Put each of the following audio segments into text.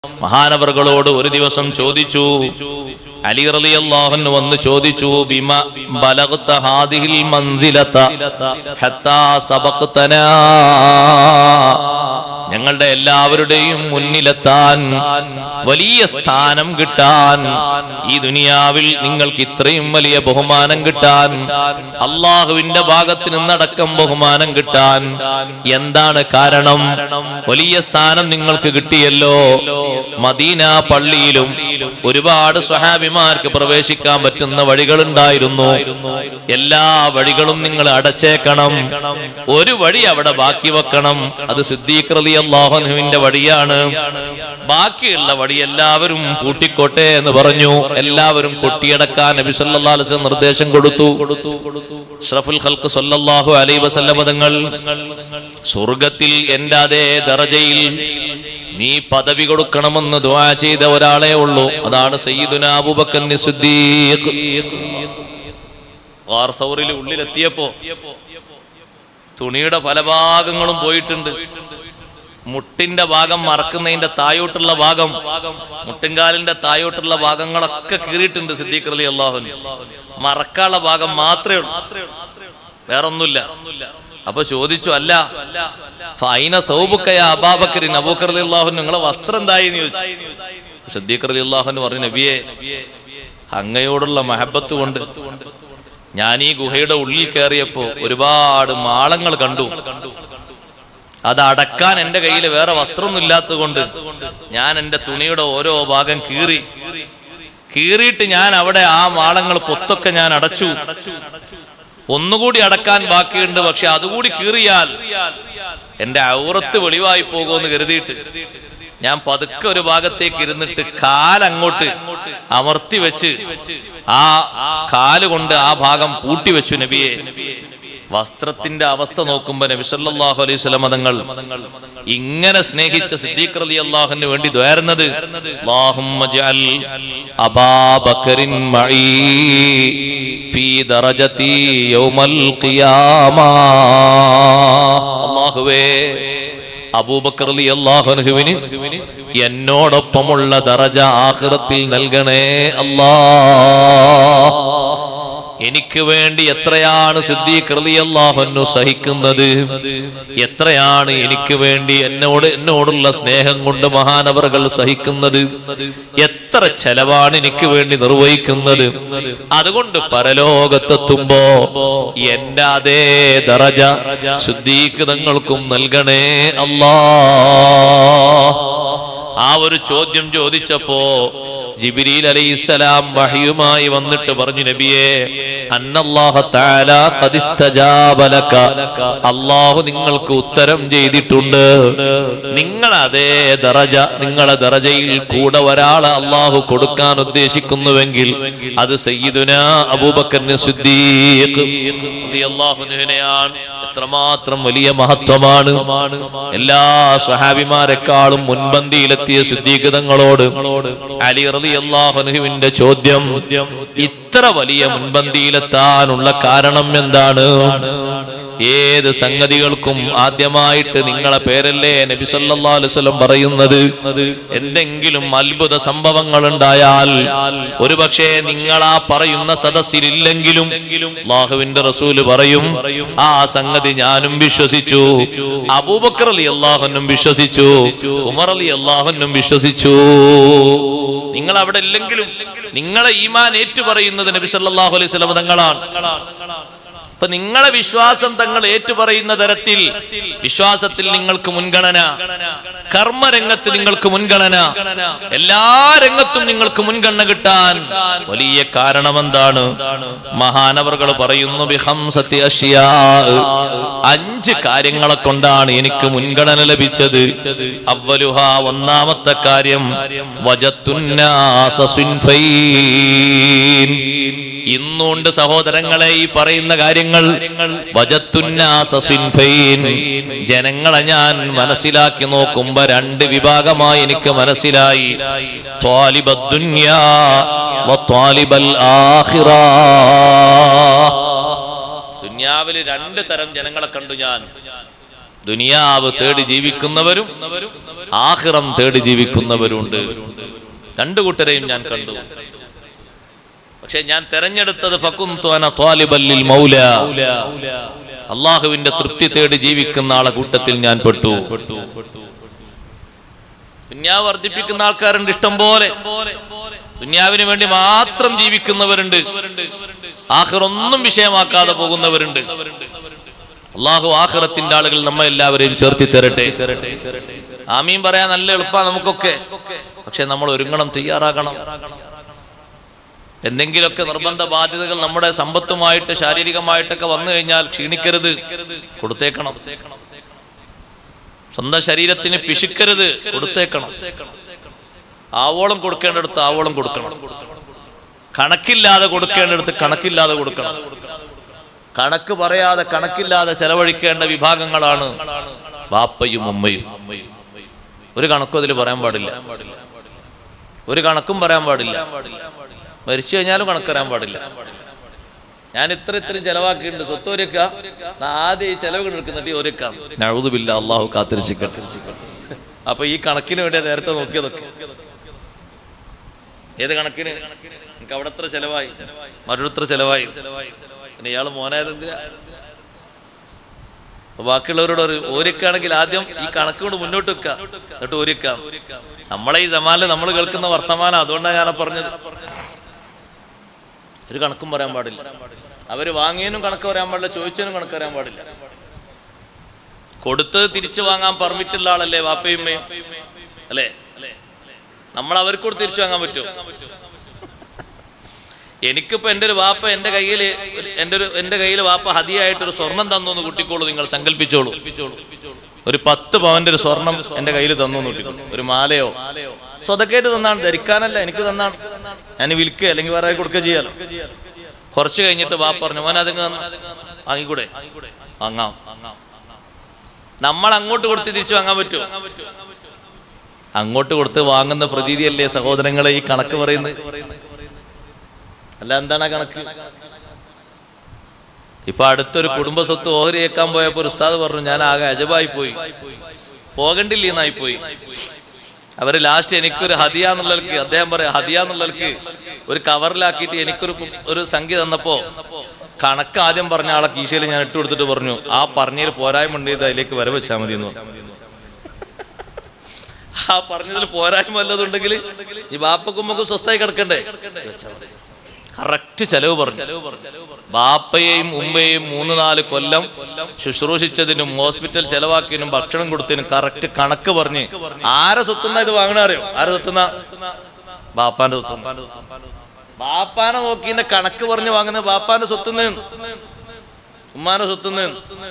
മഹാനവറുകളോട് ഒരു ദിവസം ചോദിച്ചു അലി റളിയല്ലാഹു വന്ന് ചോദിച്ചു ബിമ ബലഗ്ത ഹാദിഹിൽ മൻസിലത ഹത്താ സബഖ്തനാ ഞങ്ങളുടെ എല്ലാവരുടെയും മുന്നിലെത്താൻ വലിയ സ്ഥാനം കിട്ടാൻ ഈ ദുനിയാവിൽ നിങ്ങൾക്ക് ഇത്രയും വലിയ ബഹുമാനം കിട്ടാൻ അള്ളാഹുവിന്റെ ഭാഗത്ത് നിന്നടക്കം ബഹുമാനം കിട്ടാൻ എന്താണ് കാരണം വലിയ സ്ഥാനം നിങ്ങൾക്ക് കിട്ടിയല്ലോ മദീന പള്ളിയിലും ഒരുപാട് സ്വഹാബിമാർക്ക് പ്രവേശിക്കാൻ പറ്റുന്ന വഴികളുണ്ടായിരുന്നു എല്ലാ വഴികളും നിങ്ങൾ അടച്ചേക്കണം ഒരു വഴി അവിടെ ബാക്കി വെക്കണം അത് സിദ്ദീഖ് റളി അള്ളാഹുവിന്റെ വഴിയാണ് ബാക്കിയുള്ള വഴി എല്ലാവരും പൂട്ടിക്കോട്ടെ എന്ന് പറഞ്ഞു എല്ലാവരും കൊട്ടിയടക്കാൻ നബി സല്ലല്ലാഹു അലൈഹി വസല്ലം നിർദ്ദേശം കൊടുത്തു ഷ്റഫുൽ ഖൽഖ് സല്ലല്ലാഹു അലൈഹി വസല്ലം തങ്ങൾ സ്വർഗത്തിൽ എന്റെ അതേ ദറജയിൽ നീ പദവി കൊടുക്കണമെന്ന് ദുആ ചെയ്ത ഒരാളെ ഉള്ളൂ അതാണ് സയ്യിദുന അബൂബക്കർ സിദ്ദീഖ് വാർ സൗറിൽ ഉള്ളിലെത്തിയപ്പോ തുണിയുടെ പല ഭാഗങ്ങളും പോയിട്ടുണ്ട് മുട്ടിന്റെ ഭാഗം മറക്കുന്നതിന്റെ തായോട്ടുള്ള ഭാഗം മുട്ടിൻകാലിന്റെ തായോട്ടുള്ള ഭാഗങ്ങളൊക്കെ കീറിയിട്ടുണ്ട് സിദ്ദീഖ് അലി അള്ളാഹുൻ മറക്കാനുള്ള ഭാഗം മാത്രമേ ഉള്ളൂ വേറൊന്നുമില്ല അപ്പൊ ചോദിച്ചു അല്ല ഫൈന സൗബുക്കയ അബാബക്കറിൻ അബൂക്കർ അലി അള്ളാഹുൻ നിങ്ങളെ വസ്ത്രം എന്തായി എന്ന് ചോദിച്ചു സിദ്ദീഖ് അലി അള്ളാഹുൻ പറഞ്ഞു നബിയെ അങ്ങയോടുള്ള മഹബത്ത് കൊണ്ട് ഞാൻ ഈ ഗുഹയുടെ ഉള്ളിൽ കയറിയപ്പോ ഒരുപാട് മാളങ്ങൾ കണ്ടു അത് അടക്കാൻ എന്റെ കയ്യിൽ വേറെ വസ്ത്രമൊന്നും ഇല്ലാത്തത് കൊണ്ട് ഞാൻ എന്റെ തുണിയുടെ ഓരോ ഭാഗം കീറി കീറിയിട്ട് ഞാൻ അവിടെ ആ മാളങ്ങൾ പൊത്തൊക്കെ ഞാൻ അടച്ചു ഒന്നുകൂടി അടക്കാൻ ബാക്കിയുണ്ട് പക്ഷെ അതുകൂടി കീറിയാൽ എന്റെ ഔറത്ത് വെളിവായി പോകുമെന്ന് കരുതിയിട്ട് ഞാൻ പതുക്കെ ഒരു ഭാഗത്തേക്ക് ഇരുന്നിട്ട് കാലങ്ങോട്ട് അമർത്തി വെച്ച് ആ കാല് കൊണ്ട് ആ ഭാഗം പൂട്ടി വെച്ചു നബിയെ വസ്ത്രത്തിന്റെ അവസ്ഥ നോക്കുമ്പോ നബി സല്ലല്ലാഹു അലൈഹി വസല്ലം തങ്ങൾ ഇങ്ങനെ സ്നേഹിച്ച സിദ്ദീഖ് റളി അള്ളാഹുവിന് വേണ്ടി ദ്വാരുന്നത് അല്ലാഹുമ്മ ജഅൽ അബാബക്കറിൻ മഈ ഫീ ദറജതി യൗമൽ ഖിയാമ അല്ലാഹുവേ അബൂബക്കർ അലി അള്ളാഹുനുവിന് എന്നോടൊപ്പമുള്ള ദറജ ആഖിറത്തിൽ നൽകണേ അല്ലാ എനിക്ക് വേണ്ടി എത്രയാണ് സിദ്ദീഖ് റളിയല്ലാഹു സഹിക്കുന്നത് എത്രയാണ് എനിക്ക് വേണ്ടി എന്നോട് എന്നോടുള്ള സ്നേഹം കൊണ്ട് മഹാനവറുകൾ സഹിക്കുന്നത് എത്ര ചെലവാണ് എനിക്ക് വേണ്ടി നിർവഹിക്കുന്നത് അതുകൊണ്ട് പരലോകത്തെത്തുമ്പോ എന്റെ അതേ ദറജ സിദ്ദീഖ് തങ്ങൾക്കും നൽകണേ അല്ലാ ആ ഒരു ചോദ്യം ചോദിച്ചപ്പോ ജിബിരിൽ അലൈഹിസ്സലാം വഹിയുമായി വന്നിട്ട് പറഞ്ഞു നബിയെ അന്നല്ലാഹ തആല ഖദ് ഇസ്തജാബ ലക അല്ലാഹു നിങ്ങൾക്ക് ഉത്തരം ചെയ്തിട്ടുണ്ട് നിങ്ങൾ അതേ ദറജ നിങ്ങളെ ദറജയിൽ കൂടെ ഒരാളെ അല്ലാഹു കൊടുക്കാൻ ഉദ്ദേശിക്കുന്നുവെങ്കിൽ അത് സയ്യിദുന അബൂബക്കർ സിദ്ദീഖ് റളിയല്ലാഹുവിനെയാണ് എത്രമാത്രം വലിയ മഹത്വമാണ് എല്ലാ സ്വഹാബിമാരെക്കാളും മുൻപന്തിയിലെത്തിയ സിദ്ധീകൃതങ്ങളോട് അലി റലി അള്ളാഹുനുവിന്റെ ചോദ്യം ഇത്ര വലിയ മുൻപന്തിയിലെത്താനുള്ള കാരണം എന്താണ് ഏത് സംഗതികൾക്കും ആദ്യമായിട്ട് നിങ്ങളെ പേരല്ലേ നബി സല്ലല്ലാഹു അലൈഹി വസല്ലം പറയുന്നത് എന്തെങ്കിലും അത്ഭുത സംഭവങ്ങൾ ഉണ്ടായാൽ ഒരുപക്ഷെ നിങ്ങൾ ആ പറയുന്ന സദസ്സിലില്ലെങ്കിലും അള്ളാഹുവിന്റെ റസൂല് പറയും ആ സംഗതി ഞാനും വിശ്വസിച്ചു അബൂബക്കർ അലി അള്ളാഹുനും വിശ്വസിച്ചു ഉമർ അലി അള്ളാഹുനും വിശ്വസിച്ചു നിങ്ങൾ അവിടെ ഇല്ലെങ്കിലും നിങ്ങളെ ഈമാൻ ഏറ്റുപറയുന്നത് നബി സല്ലല്ലാഹു അലൈഹി വസല്ലം തങ്ങളാണ് അപ്പൊ നിങ്ങളെ വിശ്വാസം തങ്ങൾ ഏറ്റുപറയുന്ന തരത്തിൽ വിശ്വാസത്തിൽ നിങ്ങൾക്ക് മുൻഗണന കർമ്മരംഗത്ത് നിങ്ങൾക്ക് മുൻഗണന എല്ലാ രംഗത്തും നിങ്ങൾക്ക് മുൻഗണന കിട്ടാൻ വലിയ കാരണം എന്താണ് മഹാനവറുകൾ പറയുന്നു ബിഹംസത്തി അഷ്യാ അഞ്ച് കാര്യങ്ങളെ കൊണ്ടാണ് എനിക്ക് മുൻഗണന ലഭിച്ചത് അവലുഹ ഒന്നാമത്തെ കാര്യം വജത്തുന്നാസ സുൻഫൈൻ ഇന്നുണ്ട് സഹോദരങ്ങളെ ഈ പറയുന്ന കാര്യങ്ങൾ വജത്തുന്നാസ സുൻഫൈൻ ജനങ്ങളെ ഞാൻ മനസ്സിലാക്കി നോക്കുമ്പോ രണ്ട് വിഭാഗമായി എനിക്ക് മനസ്സിലായി ത്വാലിബദ്ദുന്യാ വത്വാലിബൽ ആഖിറ ദുന്യാവില് രണ്ട് തരം ജനങ്ങളെ കണ്ടു ഞാൻ ദുനിയാവ് തേടി ജീവിക്കുന്നവരും ആഹിറം തേടി ജീവിക്കുന്നവരുണ്ട് രണ്ടു കൂട്ടരെയും ഞാൻ കണ്ടു പക്ഷെ ഞാൻ തെരഞ്ഞെടുത്തത് ഫകുന്തു അന ത്വാലിബല്ലിൽ മൗല അള്ളാഹുവിന്റെ തൃപ്തി തേടി ജീവിക്കുന്ന ആളെ കൂട്ടത്തിൽ ഞാൻ പെട്ടു ദുന്യാവ് വർദ്ധിപ്പിക്കുന്ന ആൾക്കാരുണ്ട് ഇഷ്ടം പോലെ ദുന്യാവിന് വേണ്ടി മാത്രം ജീവിക്കുന്നവരുണ്ട് ആഖിറൊന്നും വിഷയമാക്കാതെ പോകുന്നവരുണ്ട് അള്ളാഹു ആഖിറത്തിന്റെ ആളുകൾ നമ്മെ എല്ലാവരെയും ചേർത്തി തരട്ടെ ആമീൻ പറയാൻ നല്ല എളുപ്പമാണ് നമുക്കൊക്കെ പക്ഷെ നമ്മൾ ഒരുങ്ങണം തയ്യാറാകണം എന്തെങ്കിലുമൊക്കെ നിർബന്ധ ബാധ്യതകൾ നമ്മുടെ സമ്പത്തുമായിട്ട് ശാരീരികമായിട്ടൊക്കെ വന്നു കഴിഞ്ഞാൽ ക്ഷീണിക്കരുത് കൊടുത്തേക്കണം സ്വന്തം ശരീരത്തിന് പിശുക്കരുത് കൊടുത്തേക്കണം ആവോളം കൊടുക്കേണ്ടടുത്ത് ആവോളം കൊടുക്കണം കണക്കില്ലാതെ കൊടുക്കേണ്ടടുത്ത് കണക്കില്ലാതെ കൊടുക്കണം കണക്ക് പറയാതെ കണക്കില്ലാതെ ചെലവഴിക്കേണ്ട വിഭാഗങ്ങളാണ് വാപ്പയും ഉമ്മയും ഒരു കണക്കും അതിൽ പറയാൻ പാടില്ല ഒരു കണക്കും പറയാൻ പാടില്ല മരിച്ചു കഴിഞ്ഞാലും കണക്കറിയാൻ പാടില്ല ഞാൻ ഇത്ര ഇത്രയും ചെലവാക്കിയിട്ടുണ്ട് സ്വത്ത് ഒരുക്ക ആദ്യം ഈ ചെലവ് എടുക്കുന്നിട്ട് ഒരുക്കാം നഴുതുമില്ല അള്ളാഹു കാത്തിരിച്ചിക്കട്ടെ അപ്പൊ ഈ കണക്കിന് വേണ്ടി നേരത്തെ നോക്കിയതൊക്കെ ഏത് കണക്കിന് എനിക്ക് അവിടെ എത്ര ചെലവായി മറ്റൊരുത്ര ചെലവായി പിന്നെ ഇയാള് മോനായത് എന്തിനാ അപ്പൊ ബാക്കിയുള്ളവരോട് ഒരു ഓരിക്കാണെങ്കിൽ ആദ്യം ഈ കണക്ക് കൊണ്ട് മുന്നോട്ട് വെക്കുക എന്നിട്ട് ഓരിക്കാം നമ്മളെ ഈ ജമാലിൽ നമ്മൾ കേൾക്കുന്ന വർത്തമാനം അതുകൊണ്ടാണ് ഞാൻ പറഞ്ഞത് ഒരു കണക്കും പറയാൻ പാടില്ല അവര് വാങ്ങിയതിനും കണക്ക് പറയാൻ പാടില്ല ചോദിച്ചതിനും കണക്ക് പറയാൻ പാടില്ല കൊടുത്തത് തിരിച്ചു വാങ്ങാൻ പെർമിറ്റ് ഉള്ള ആളല്ലേ വാപ്പയുമ്മയും അല്ലേ നമ്മൾ അവർക്ക് കൂടെ തിരിച്ചു വാങ്ങാൻ പറ്റുമോ എനിക്കിപ്പോ എൻ്റെ ഒരു വാപ്പ എൻ്റെ കയ്യിൽ എൻ്റെ ഒരു എൻ്റെ കയ്യിൽ വാപ്പ ഹതിയായിട്ട് ഒരു സ്വർണം തന്നു എന്ന് കുട്ടിക്കോളൂ നിങ്ങൾ സങ്കല്പിച്ചോളൂ ഒരു പത്ത് പവന്റെ ഒരു സ്വർണം എൻ്റെ കയ്യിൽ തന്നു എന്ന് കുട്ടിക്കോളൂ ഒരു മാലയോ സ്വതക്കേറ്റ് തന്നാണ് ധരിക്കാനല്ല എനിക്ക് തന്നാണ് ഞാൻ വിൽക്കുക അല്ലെങ്കിൽ വേറെ കൊടുക്കുക ചെയ്യാലോ കുറച്ച് കഴിഞ്ഞിട്ട് വാപ്പ പറഞ്ഞു മോനെ അതിങ്ങ് തന്ന വാങ്ങിക്കൂടെ വാങ്ങാം നമ്മൾ അങ്ങോട്ട് കൊടുത്ത് തിരിച്ചു വാങ്ങാൻ പറ്റുമോ അങ്ങോട്ട് കൊടുത്ത് വാങ്ങുന്ന പ്രതീതിയല്ലേ സഹോദരങ്ങളെ ഈ കണക്ക് പറയുന്നത് അല്ല എന്താണ് ആ കണക്ക് ഇപ്പൊ അടുത്തൊരു കുടുംബ സ്വത്ത് ഓഹരി ഏക്കാൻ പോയപ്പോ ഒരു ഉസ്താദ് പറഞ്ഞു ഞാൻ ആകെ അജബായി പോയി പോകണ്ടില്ല എന്നായി പോയി അവര് ലാസ്റ്റ് എനിക്കൊരു ഹദിയ എന്നുള്ളവർക്ക് അദ്ദേഹം പറയാം ഹദിയ എന്നുള്ളവർക്ക് ഒരു കവറിലാക്കിയിട്ട് എനിക്കൊരു കു- ഒരു സംഖ്യ തന്നപ്പോ കണക്ക് ആദ്യം പറഞ്ഞ ആളെ കീശയിൽ ഞാൻ ഇട്ട് കൊടുത്തിട്ട് പറഞ്ഞു ആ പറഞ്ഞതിൽ പോരായ്മ ഉണ്ട് ഇത് അതിലേക്ക് വരെ വെച്ചാൽ മതി എന്ന് പറഞ്ഞു ആ പറഞ്ഞതിൽ പോരായ്മ വല്ലതുണ്ടെങ്കിൽ ഈ ബാപ്പക്കുമ്മക്കും സ്വസ്ഥായി കിടക്കണ്ടേ കറക്റ്റ് ചെലവ് പറഞ്ഞു ബാപ്പയെയും ഉമ്മയെയും മൂന്ന് നാല് കൊല്ലം ശുശ്രൂഷിച്ചതിനും ഹോസ്പിറ്റൽ ചെലവാക്കിയതിനും ഭക്ഷണം കൊടുത്തതിനും കറക്റ്റ് കണക്ക് പറഞ്ഞ് ആരെ സ്വത്തുന്ന ഇത് വാങ്ങണ അറിയോ ആരെ സ്വത്തുന്ന ബാപ്പാന്റെ സ്വത്തുന്ന ബാപ്പാനെ നോക്കിന്റെ കണക്ക് പറഞ്ഞ് വാങ്ങുന്നത് ബാപ്പാന്റെ സ്വത്തുന്ന് ഉമ്മാന്റെ സ്വത്തുന്ന്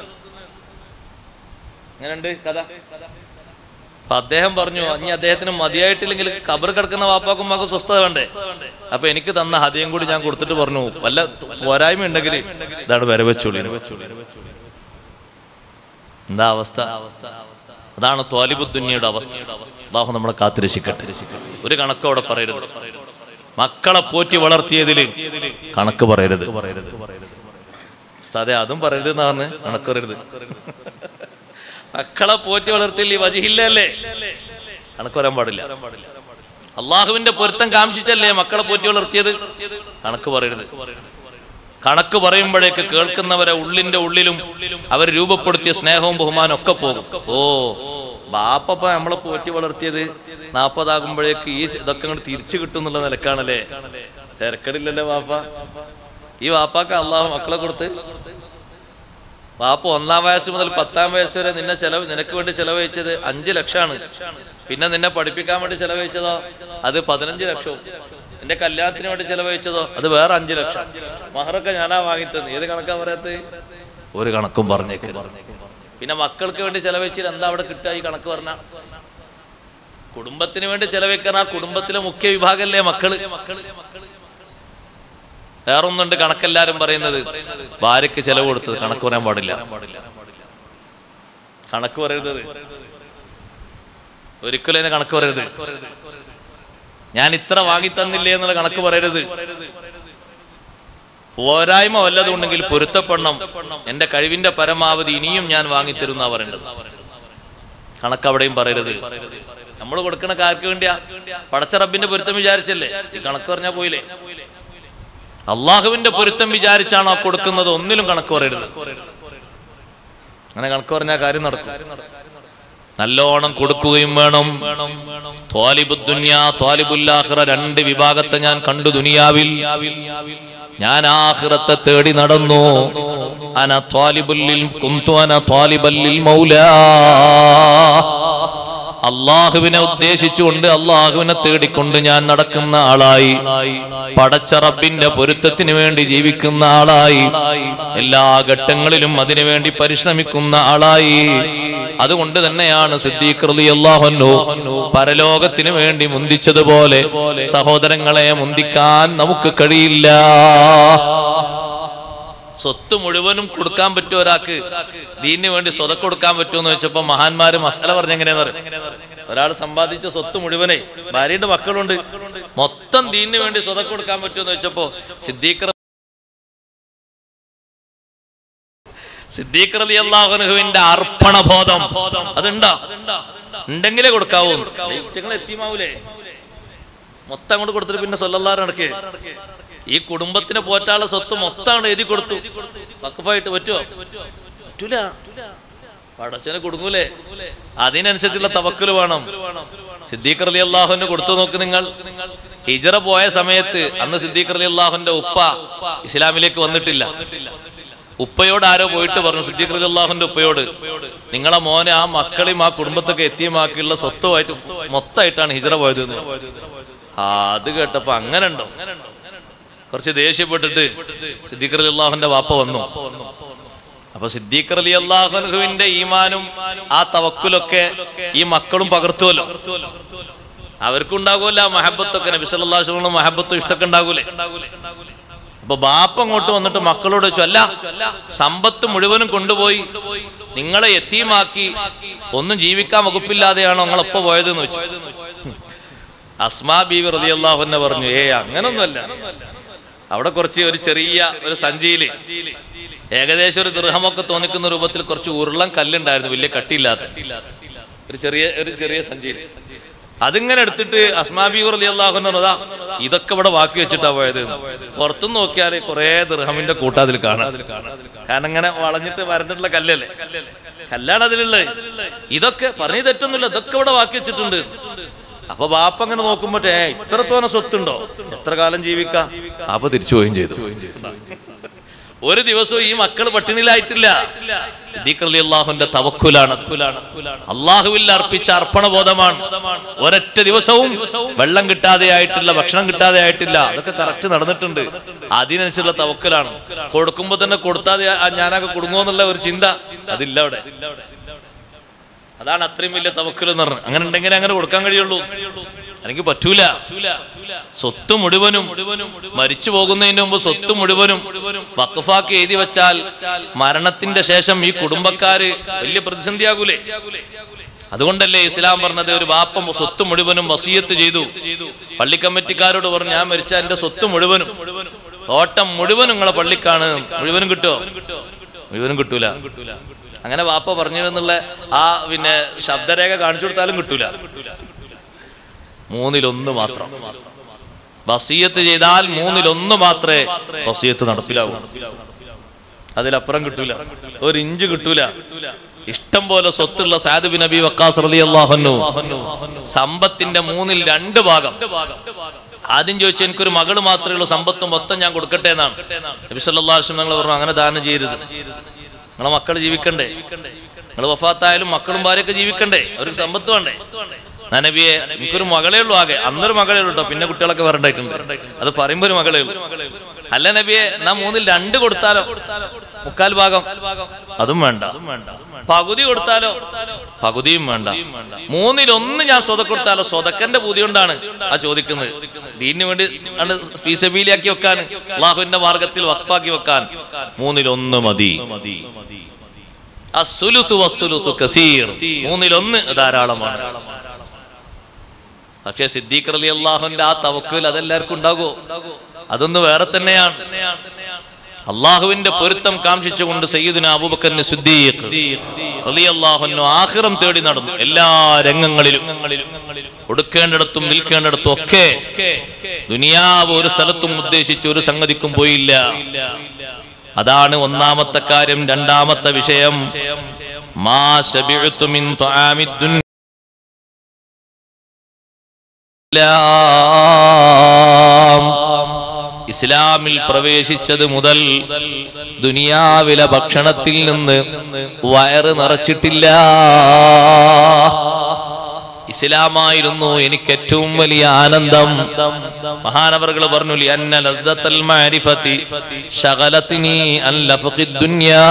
എങ്ങനെയുണ്ട് കഥ അപ്പൊ അദ്ദേഹം പറഞ്ഞു ഇനി അദ്ദേഹത്തിന് മതിയായിട്ടില്ലെങ്കിൽ കബർ കിടക്കുന്ന വാപ്പാക്കും ഉമ്മാക്കും സ്വസ്ഥത വേണ്ടേ അപ്പൊ എനിക്ക് തന്ന ഹതിയും കൂടി ഞാൻ കൊടുത്തിട്ട് പറഞ്ഞു വല്ല പോരായ്മ ഉണ്ടെങ്കിൽ ഇതാണ് വരെ വെച്ചോളി എന്താ അവസ്ഥ അതാണ് ത്വാലിബുദ്ദുനിയുടെ അവസ്ഥ അള്ളാഹു നമ്മളെ കാത്തിരക്ഷിക്കട്ടെ ഒരു കണക്ക് അവിടെ പറയരുത് മക്കളെ പോറ്റി വളർത്തിയതിൽ കണക്ക് പറയരുത് ഉസ്താദേ അതും പറയരുത് എന്ന് പറഞ്ഞ് കണക്ക് പറയരുത് മക്കളെ പോറ്റി വളർത്തില്ല വജിഹില്ലല്ലേ കണക്ക് വരാൻ പാടില്ല അള്ളാഹുവിന്റെ പൊരുത്തം കാംക്ഷിച്ചല്ലേ മക്കളെ പോറ്റി വളർത്തിയത് കണക്ക് പറയരുത് കണക്ക് പറയുമ്പോഴേക്ക് കേൾക്കുന്നവരെ ഉള്ളിന്റെ ഉള്ളിലും അവർ രൂപപ്പെടുത്തിയ സ്നേഹവും ബഹുമാനവും ഒക്കെ പോകും ഓ ബാപ്പ നമ്മളെ പോറ്റി വളർത്തിയത് നാപ്പതാകുമ്പോഴേക്ക് ഈ ഇതൊക്കെ അങ്ങോട്ട് തിരിച്ചു കിട്ടും എന്നുള്ള നിലക്കാണല്ലേ തിരക്കടില്ലല്ലേ വാപ്പ ഈ വാപ്പാക്ക് അള്ളാഹു മക്കളെ കൊടുത്ത് വാപ്പ ഒന്നാം വയസ്സ് മുതൽ പത്താം വയസ്സ് വരെ നിന്നെ ചെലവ് നിനക്ക് വേണ്ടി ചെലവഴിച്ചത് അഞ്ച് ലക്ഷമാണ് പിന്നെ നിന്നെ പഠിപ്പിക്കാൻ വേണ്ടി ചെലവഴിച്ചതോ അത് പതിനഞ്ച് ലക്ഷവും എന്റെ കല്യാണത്തിന് വേണ്ടി ചെലവഴിച്ചതോ അത് വേറെ അഞ്ച് ലക്ഷം മഹറൊക്കെ ഞാനാ വാങ്ങിത്തന്നു ഏത് കണക്കാ പറയത്ത് ഒരു കണക്കും പറഞ്ഞേക്ക് പിന്നെ മക്കൾക്ക് വേണ്ടി ചെലവഴിച്ചിട്ട് എന്താ അവിടെ കിട്ടുക ഈ കണക്ക് പറഞ്ഞ കുടുംബത്തിന് വേണ്ടി ചെലവഴിക്കാൻ ആ കുടുംബത്തിലെ മുഖ്യ വിഭാഗമല്ലേ മക്കള് വേറൊന്നുണ്ട് കണക്കെല്ലാരും പറയുന്നത് ഭാര്യയ്ക്ക് ചെലവ് കൊടുത്തത് കണക്ക് പറയാൻ പാടില്ല കണക്ക് പറയരുത് ഒരിക്കലും അതിന് കണക്ക് പറയരുത് ഞാൻ ഇത്ര വാങ്ങി തന്നില്ലേ എന്നുള്ള കണക്ക് പറയരുത് പോരായ്മ വല്ലതും ഉണ്ടെങ്കിൽ പൊരുത്തപ്പെടണം എന്റെ കഴിവിന്റെ പരമാവധി ഇനിയും ഞാൻ വാങ്ങിത്തരുന്ന പറയേണ്ടത് കണക്ക് അവിടെയും പറയരുത് നമ്മൾ കൊടുക്കണ കാർക്ക് വേണ്ടിയാ പടച്ച റബ്ബിന്റെ പൊരുത്തം വിചാരിച്ചല്ലേ ഈ കണക്ക് പറഞ്ഞാ പോയില്ലേ അള്ളാഹുവിന്റെ പൊരുത്തം വിചാരിച്ചാണോ കൊടുക്കുന്നത് ഒന്നിലും കണക്ക് പറയരുത് അങ്ങനെ കണക്ക് പറഞ്ഞാൽ കാര്യം നടക്കും നല്ലോണം കൊടുക്കുകയും വേണം ത്വാലിബുദ്ദുന്യ ത്വാലിബുല്ലാഹിറ രണ്ട് വിഭാഗത്തെ ഞാൻ കണ്ടു ദുനിയാവിൽ ഞാൻ ആഹിറത്തെ തേടി നടന്നു അന ത്വാലിബുല്ലിൽ കുന്തു അന ത്വാലിബല്ലിൽ മൗലാ അള്ളാഹുവിനെ ഉദ്ദേശിച്ചുകൊണ്ട് അള്ളാഹുവിനെ തേടിക്കൊണ്ട് ഞാൻ നടക്കുന്ന ആളായി പടച്ച റബ്ബിന്റെ പൊരുത്തത്തിന് വേണ്ടി ജീവിക്കുന്ന ആളായി എല്ലാ ഘട്ടങ്ങളിലും അതിനു വേണ്ടി പരിശ്രമിക്കുന്ന ആളായി അതുകൊണ്ട് തന്നെയാണ് സിദ്ദീഖ് റളിയല്ലാഹു പരലോകത്തിന് വേണ്ടി മുന്തിച്ചതുപോലെ സഹോദരങ്ങളെ മുന്തിക്കാൻ നമുക്ക് കഴിയില്ല സ്വത്ത് മുഴുവനും കൊടുക്കാൻ പറ്റും ഒരാൾക്ക് ദീനിന് വേണ്ടി സ്വതക്ക് കൊടുക്കാൻ പറ്റുമെന്ന് വെച്ചപ്പോ മഹാന്മാര് മസാല പറഞ്ഞെങ്ങനെയാന്ന് പറയും ഒരാൾ സമ്പാദിച്ച സ്വത്ത് മുഴുവനെ ഭാര്യയുടെ മക്കളുണ്ട് മൊത്തം ദീനിന് വേണ്ടി സ്വതക്ക് കൊടുക്കാൻ പറ്റുമെന്ന് വെച്ചപ്പോ സിദ്ദീഖ് സിദ്ദീഖ് അലി അള്ളാഹുനുഹുവിന്റെ അർപ്പണ ബോധം അതുണ്ടോ ഉണ്ടെങ്കിലേ കൊടുക്കാവൂ നിങ്ങൾ എത്തിമാവൂലേ മൊത്തം അങ്ങോട്ട് കൊടുത്തിട്ട് പിന്നെ സൊല്ലാറ് നടക്കേ ഈ കുടുംബത്തിന് പോറ്റാനുള്ള സ്വത്ത് മൊത്തമാണ് എഴുതി കൊടുത്തു വക്കഫായിട്ട് പറ്റുമോ പറ്റൂല പടച്ചനെ കൊടുങ്ങൂലേ അതിനനുസരിച്ചുള്ള തവക്കല് വേണം സിദ്ദീഖ് അലി അള്ളാഹുവിന് കൊടുത്തു നോക്ക് നിങ്ങൾ ഹിജറ പോയ സമയത്ത് അന്ന് സിദ്ദീഖ് അലി അള്ളാഹുന്റെ ഉപ്പ ഇസ്ലാമിലേക്ക് വന്നിട്ടില്ല ഉപ്പയോട് ആരോ പോയിട്ട് പറഞ്ഞു സിദ്ദീഖ് അലി അള്ളാഹുന്റെ ഉപ്പയോട് നിങ്ങളെ മോനെ ആ മക്കളെയും ആ കുടുംബത്തൊക്കെ എത്തിയമാക്കിയുള്ള സ്വത്തുമായിട്ട് മൊത്തമായിട്ടാണ് ഹിജറ പോയത് എന്ന് പറഞ്ഞു. ആ അത് കേട്ടപ്പോ അങ്ങനെ ഉണ്ടോ കുറച്ച് ദേഷ്യപ്പെട്ടിട്ട് സിദ്ദീഖ് അലി അള്ളാഹുന്റെ വാപ്പ വന്നു അപ്പൊ സിദ്ദീഖ് അലി അള്ളാഹുവിന്റെ ഈമാനും ആ തവക്കുലൊക്കെ ഈ മക്കളും പകർത്തുമല്ലോ അവർക്കുണ്ടാകുമല്ലോ ആ മഹബത്തൊക്കെ നബി സല്ലല്ലാഹു അലൈഹി വസല്ലം മഹബത്തും ഇഷ്ടമൊക്കെ ഉണ്ടാകൂലേ അപ്പൊ ബാപ്പ അങ്ങോട്ട് വന്നിട്ട് മക്കളോട് ചോദിച്ചു അല്ല സമ്പത്ത് മുഴുവനും കൊണ്ടുപോയി നിങ്ങളെ എത്തിയുമാക്കി ഒന്നും ജീവിക്കാൻ വകുപ്പില്ലാതെയാണോ നിങ്ങളൊപ്പ പോയതെന്ന് വെച്ചു അസ്മാ ബീവി റളിയല്ലാഹു അൻഹ പറഞ്ഞു ഏ അങ്ങനൊന്നുമല്ല അവിടെ കുറച്ച് ഒരു ചെറിയ ഒരു സഞ്ചിയില് ഏകദേശം ഒരു ദൃഹമൊക്കെ തോന്നിക്കുന്ന രൂപത്തിൽ കുറച്ച് ഉരുളൻ കല്ലുണ്ടായിരുന്നു വലിയ കട്ടിയില്ലാത്ത ഒരു ചെറിയ ഒരു ചെറിയ സഞ്ചിയിൽ അതിങ്ങനെ എടുത്തിട്ട് അസ്മാബി റളിയല്ലാഹു അൻഹു പറഞ്ഞതാ ഇതൊക്കെ ഇവിടെ ബാക്കി വെച്ചിട്ടാ പോയത് പുറത്തുനിന്ന് നോക്കിയാൽ കുറെ ദൃഹമിന്റെ കൂട്ടാതിൽ കാണാം കാരണം ഇങ്ങനെ വളഞ്ഞിട്ട് വരന്നിട്ടുള്ള കല്ലല്ലേ കല്ലാണ് അതിലുള്ളത് ഇതൊക്കെ പറഞ്ഞു തെറ്റൊന്നുമില്ല ഇതൊക്കെ ഇവിടെ ബാക്കി വെച്ചിട്ടുണ്ട് അപ്പൊ ബാപ്പ അങ്ങനെ നോക്കുമ്പോ ഏ ഇത്രത്തോനെ സ്വത്തുണ്ടോ എത്ര കാലം ജീവിക്കാം അപ്പൊ തിരിച്ചു പോവുകയും ചെയ്തു ഒരു ദിവസവും ഈ മക്കൾ പട്ടിണിയിലായിട്ടില്ല സിദ്ദീഖ് റളിയല്ലാഹുവിന്റെ തവക്കുലാണ് അള്ളാഹുവിൽ അർപ്പിച്ച അർപ്പണബോധമാണ് ഒരൊറ്റ ദിവസവും വെള്ളം കിട്ടാതെ ആയിട്ടില്ല ഭക്ഷണം കിട്ടാതെ ആയിട്ടില്ല അതൊക്കെ കറക്റ്റ് നടന്നിട്ടുണ്ട് അതിനനുസരിച്ചുള്ള തവക്കലാണ് കൊടുക്കുമ്പോ തന്നെ കൊടുത്താതെ ആ ഞാനൊക്കെ കുടുങ്ങുമെന്നുള്ള ഒരു ചിന്ത അതില്ല അവിടെ അതാണ് അത്രയും വലിയ തവക്കൽ എന്ന് പറഞ്ഞത് അങ്ങനെ ഉണ്ടെങ്കിൽ അങ്ങനെ കൊടുക്കാൻ കഴിയുള്ളൂ അല്ലെങ്കിൽ പറ്റൂല സ്വത്ത് മുഴുവനും മരിച്ചു പോകുന്നതിന് മുമ്പ് സ്വത്ത് മുഴുവനും വഖഫാക്കി എഴുതി വെച്ചാൽ മരണത്തിന്റെ ശേഷം ഈ കുടുംബക്കാര് വലിയ പ്രതിസന്ധിയാകൂലേ അതുകൊണ്ടല്ലേ ഇസ്ലാം പറഞ്ഞത് ഒരു വാപ്പ സ്വത്ത് മുഴുവനും വസീയത്ത് ചെയ്തു പള്ളി കമ്മിറ്റിക്കാരോട് പറഞ്ഞു ഞാൻ മരിച്ച എന്റെ സ്വത്ത് മുഴുവനും തോട്ടം മുഴുവനും നിങ്ങളെ പള്ളിക്കാണ് മുഴുവനും കിട്ടുമോ മുഴുവനും കിട്ടൂല അങ്ങനെ വാപ്പ പറഞ്ഞിരുന്നുള്ള ആ പിന്നെ ശബ്ദരേഖ കാണിച്ചു കൊടുത്താലും കിട്ടൂല മൂന്നിലൊന്ന് മാത്രം വസീയത്ത് ചെയ്താൽ മൂന്നിലൊന്ന് മാത്രമേ വസീയത്ത് നടപ്പിലാവൂ അതിലപ്പുറം കിട്ടൂല ഒരു ഇഞ്ച് കിട്ടൂല ഇഷ്ടം പോലെ സ്വത്തുള്ള സാദ് ബിൻ നബി വക്കാസ് റളിയല്ലാഹു അൻഹു സമ്പത്തിന്റെ മൂന്നിൽ രണ്ട് ഭാഗം ആദ്യം ചോദിച്ചു എനിക്കൊരു മകള് മാത്രമേ ഉള്ളൂ സമ്പത്ത് മൊത്തം ഞാൻ കൊടുക്കട്ടെ എന്നാണ് നബി സല്ലല്ലാഹു അലൈഹി വസല്ലം പറഞ്ഞു അങ്ങനെ ദാനം ചെയ്യരുത് നിങ്ങളെ മക്കൾ ജീവിക്കണ്ടേ നിങ്ങൾ വഫാത്തായാലും മക്കളും ഭാര്യയൊക്കെ ജീവിക്കണ്ടേ അവർക്ക് സമ്പത്ത് വേണ്ടേ ഞാൻ നബിയെ എനിക്കൊരു മകളേ ഉള്ളൂ ആകെ അന്നൊരു മകളേ ഉള്ളൂ കേട്ടോ പിന്നെ കുട്ടികളൊക്കെ വരണ്ടായിട്ടുണ്ട് അത് പറയുമ്പോ ഒരു മകളേ ഉള്ളൂ അല്ല നബിയെ നാ മൂന്നിൽ രണ്ട് കൊടുത്താലോ മുക്കാൽ ഭാഗം അതും വേണ്ട പകുതി കൊടുത്താലോ പകുതിയും വേണ്ട മൂന്നിൽ ഒന്ന് ഞാൻ സ്വത കൊടുത്താലോ സ്വതക്കന്റെ പൂതി കൊണ്ടാണ് ആ ചോദിക്കുന്നത് ദീനിന് വേണ്ടി ആണ് ഫീസബീലിയാക്കി വെക്കാൻ അള്ളാഹുവിന്റെ മാർഗത്തിൽ വഖഫാക്കി വെക്കാൻ മൂന്നിൽ ഒന്ന് മതി അസ്സുലുസു വസ്സുലുസു കസീർ മൂന്നിൽ ഒന്ന് ധാരാളമാണ് പക്ഷെ സിദ്ദീഖ് അലി അള്ളാഹുന്റെ ആ തവക്കുൽ അതെല്ലാവർക്കും ഉണ്ടാകുമോ അതൊന്ന് വേറെ തന്നെയാണ് അള്ളാഹുവിന്റെ പൊരുത്തം കാംക്ഷിച്ചുകൊണ്ട് സയ്യിദുന അബൂബക്കറിന് സിദ്ദീഖ് റളിയല്ലാഹു അൻഹു ആഖിറം തേടി നടന്നു എല്ലാ രംഗങ്ങളിലും കൊടുക്കേണ്ടിടത്തും നിൽക്കേണ്ടിടത്തും ഒക്കെ ദുനിയാവ് ഒരു സ്ഥലത്തും ഉദ്ദേശിച്ച് ഒരു സംഗതിക്കും പോയില്ല അതാണ് ഒന്നാമത്തെ കാര്യം രണ്ടാമത്തെ വിഷയം മാ ശബിഅ്തു മിൻ ത്വആമിദ് ദുനിയ ഇസ്ലാം. ഇസ്ലാമിൽ പ്രവേശിച്ചത് മുതൽ ദുനിയാവിലെ ഭക്ഷണത്തിൽ നിന്ന് വയറ് നിറച്ചിട്ടില്ല ഇസ്ലാമായിരുന്നു എനിക്ക് ഏറ്റവും വലിയ ആനന്ദം മഹാനവറുകൾ പറഞ്ഞു "ലിഅന്ന ലദ്ദത്തൽ മാരിഫത്തി ശഗലത്തിനി അൻ ലഫഖിദ് ദുനിയാ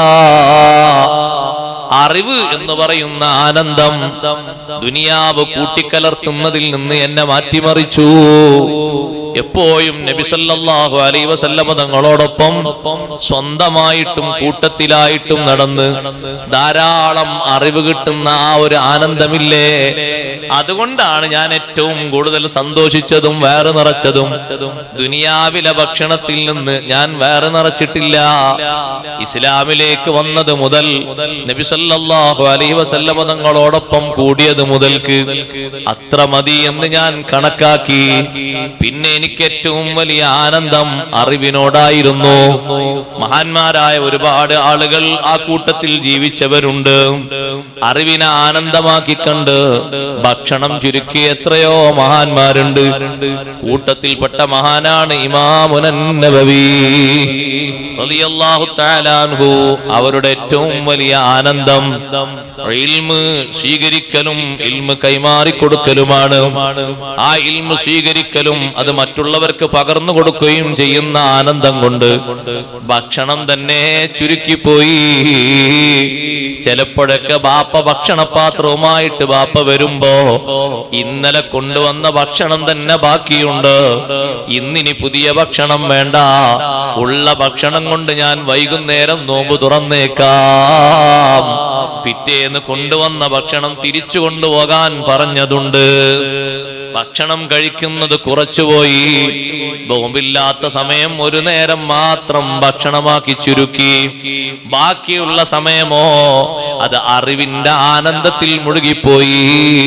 അറിവ് എന്ന് പറയുന്ന ആനന്ദം ദുനിയാവ് കൂട്ടിക്കലർത്തുന്നതിൽ നിന്ന് എന്നെ മാറ്റിമറിച്ചു എപ്പോഴും നബി സല്ലല്ലാഹു അലൈഹി വസല്ലമ തങ്ങളോടൊപ്പം സ്വന്തമായിട്ടും കൂട്ടത്തിലായിട്ടും നടന്ന് ധാരാളം അറിവ് കിട്ടുന്ന ആ ഒരു ആനന്ദമില്ലേ അതുകൊണ്ടാണ് ഞാൻ ഏറ്റവും കൂടുതൽ സന്തോഷിച്ചതും വേറെ നിറച്ചതും ദുനിയാവിലെ ഭക്ഷണത്തിൽ നിന്ന് ഞാൻ വേറെ നിറച്ചിട്ടില്ല ഇസ്ലാമിലേക്ക് വന്നത് മുതൽ നബി സല്ലല്ലാഹു അലൈഹി വസല്ലമ തങ്ങളോടൊപ്പം കൂടിയത് മുതൽക്ക് അത്ര മതി എന്ന് ഞാൻ കണക്കാക്കി പിന്നെ എനിക്ക് ഏറ്റവും വലിയ ആനന്ദം അറിവിനോടായിരുന്നു മഹാന്മാരായ ഒരുപാട് ആളുകൾ ആ കൂട്ടത്തിൽ ജീവിച്ചവരുണ്ട് അറിവിനെ ആനന്ദമാക്കി കണ്ട് ഭക്ഷണം ചുരുക്കി എത്രയോ മഹാന്മാരുണ്ട് കൂട്ടത്തിൽപ്പെട്ട മഹാനാണ് ഇമാമുനൻ നബവി റളിയല്ലാഹു തആല അൻഹു അവരുടെ ഏറ്റവും വലിയ ആനന്ദം ഇൽമ് സ്വീകരിക്കലും ഇൽമ് കൈമാറി കൊടുക്കലുമാണ് ആ ഇൽമ് സ്വീകരിക്കലും അത് മറ്റുള്ളവർക്ക് പകർന്നു കൊടുക്കുകയും ചെയ്യുന്ന ആനന്ദം കൊണ്ട് ഭക്ഷണം തന്നെ ചുരുക്കിപ്പോയി ചിലപ്പോഴൊക്കെ ബാപ്പ ഭക്ഷണപാത്രവുമായിട്ട് ബാപ്പ വരുമ്പോ ഇന്നലെ കൊണ്ടുവന്ന ഭക്ഷണം തന്നെ ബാക്കിയുണ്ട് ഇന്നിനി പുതിയ ഭക്ഷണം വേണ്ട ഉള്ള ഭക്ഷണം കൊണ്ട് ഞാൻ വൈകുന്നേരം നോമ്പ് തുറന്നേക്കാം പിറ്റേന്ന് കൊണ്ടുവന്ന ഭക്ഷണം തിരിച്ചു കൊണ്ടുപോകാൻ പറഞ്ഞതുണ്ട് ഭക്ഷണം കഴിക്കുന്നത് കുറച്ചുപോയി നോമ്പില്ലാത്ത സമയം ഒരു നേരം മാത്രം ഭക്ഷണമാക്കി ചുരുക്കി ബാക്കിയുള്ള സമയമോ അത് അറിവിന്റെ ആനന്ദത്തിൽ മുഴുകിപ്പോയി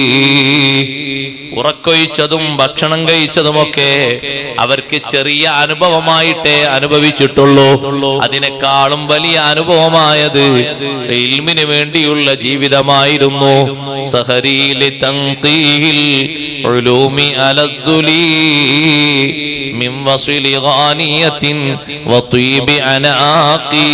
ഉറക്കൊഴിച്ചതും ഭക്ഷണം കഴിച്ചതുമൊക്കെ അവർക്ക് ചെറിയ അനുഭവമായിട്ടേ അനുഭവിച്ചിട്ടുള്ളൂ അതിനേക്കാളും വലിയ അനുഭവമായത് ഇൽമിന് വേണ്ടിയുള്ള ജീവിതമായിരുന്നു സഹരീലി തങ്കീൽ ഉലൂമി അലദ്ദുലി മിൻ വസിലി ഗാനിയത്തിൻ വതീബി അനാഖി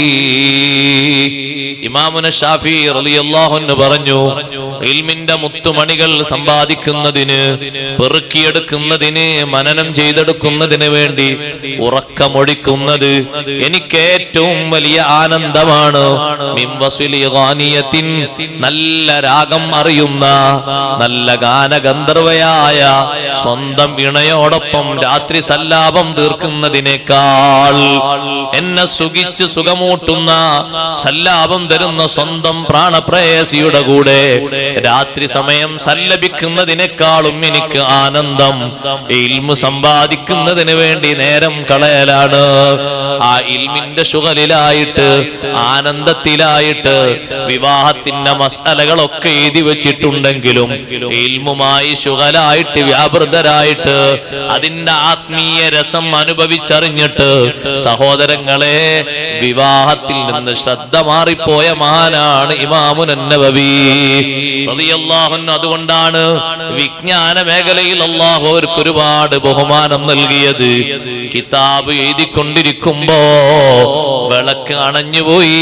ഇമാമുന ഷാഫി റളിയല്ലാഹു അൻഹു പറഞ്ഞു ഇൽമിന്റെ മുത്തുമണികൾ സമ്പാദിക്കുന്നതിന് പെറുക്കിയെടുക്കുന്നതിന് മനനം ചെയ്തെടുക്കുന്നതിന് വേണ്ടി ഉറക്കമൊഴിക്കുന്നത് എനിക്ക് ഏറ്റവും വലിയ ആനന്ദമാണ് മിൻ വസിലി ഗാനിയത്തിൻ നല്ല രാഗം അറിയുന്ന നല്ല ഗാനഗന്ധർവയായ സ്വന്തം ഇണയോടൊപ്പം രാത്രി സല്ലാപം തീർക്കുന്നതിനേക്കാൾ എന്നെ സുഖിച്ച് സുഖമൂട്ടുന്ന സല്ലാപം തരുന്ന സ്വന്തം പ്രാണപ്രേയസിയുടെ കൂടെ രാത്രി സമയം സല്ലപിക്കുന്നതിനേക്കാളും എനിക്ക് ആനന്ദം ഇൽമു സമ്പാദിക്കുന്നതിന് വേണ്ടി നേരം കളയലാണ് ആ ഇൽമിന്റെ ശുഗലിലായിട്ട് ആനന്ദത്തിലായിട്ട് വിവാഹത്തിന്റെ മസാലകളൊക്കെ എഴുതി വെച്ചിട്ടുണ്ടെങ്കിലും ഇൽമുമായി ശുഗലായിട്ട് വ്യാപൃതരായിട്ട് അതിന്റെ ആത്മീയ രസം അനുഭവിച്ചറിഞ്ഞിട്ട് സഹോദരങ്ങളെ വിവാഹത്തിൽ നിന്ന് ശ്രദ്ധ മാറിപ്പോയ മഹാനാണ് ഇമാമുനന്നവി അതുകൊണ്ടാണ് വിജ്ഞാന മേഖലയിൽ അള്ളാഹു അവർക്ക് ഒരുപാട് ബഹുമാനം നൽകിയത് കിതാബ് എഴുതിക്കൊണ്ടിരിക്കുമ്പോ വിളക്ക് അണഞ്ഞുപോയി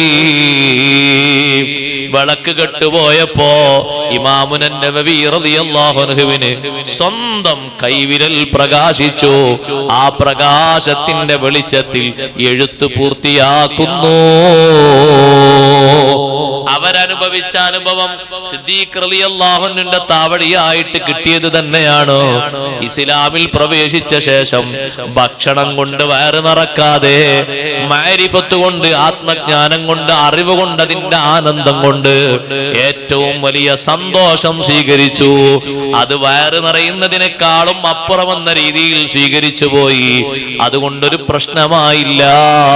വിളക്ക് കെട്ടുപോയപ്പോ ഇമാമുനന്റെ റളിയല്ലാഹുവിന് സ്വന്തം കൈവിരൽ പ്രകാശിച്ചു ആ പ്രകാശത്തിന്റെ വെളിച്ചത്തിൽ എഴുത്ത് പൂർത്തിയാക്കുന്നു അവരനുഭവിച്ച അനുഭവം സിദ്ദീഖ് റളിയല്ലാഹുവിന്റെ താവടിയായിട്ട് കിട്ടിയത് തന്നെയാണ് ഇസ്ലാമിൽ പ്രവേശിച്ച ശേഷം ഭക്ഷണം കൊണ്ട് വയറ് നിറക്കാതെ മാരിഫത്ത് കൊണ്ട് ആത്മജ്ഞാനം കൊണ്ട് അറിവ് കൊണ്ട് അതിന്റെ ആനന്ദം കൊണ്ട് ഏറ്റവും വലിയ സന്തോഷം സ്വീകരിച്ചു അത് വയറ് നിറയുന്നതിനേക്കാളും അപ്പുറമെന്ന രീതിയിൽ സ്വീകരിച്ചു പോയി അതുകൊണ്ടൊരു പ്രശ്നമായില്ല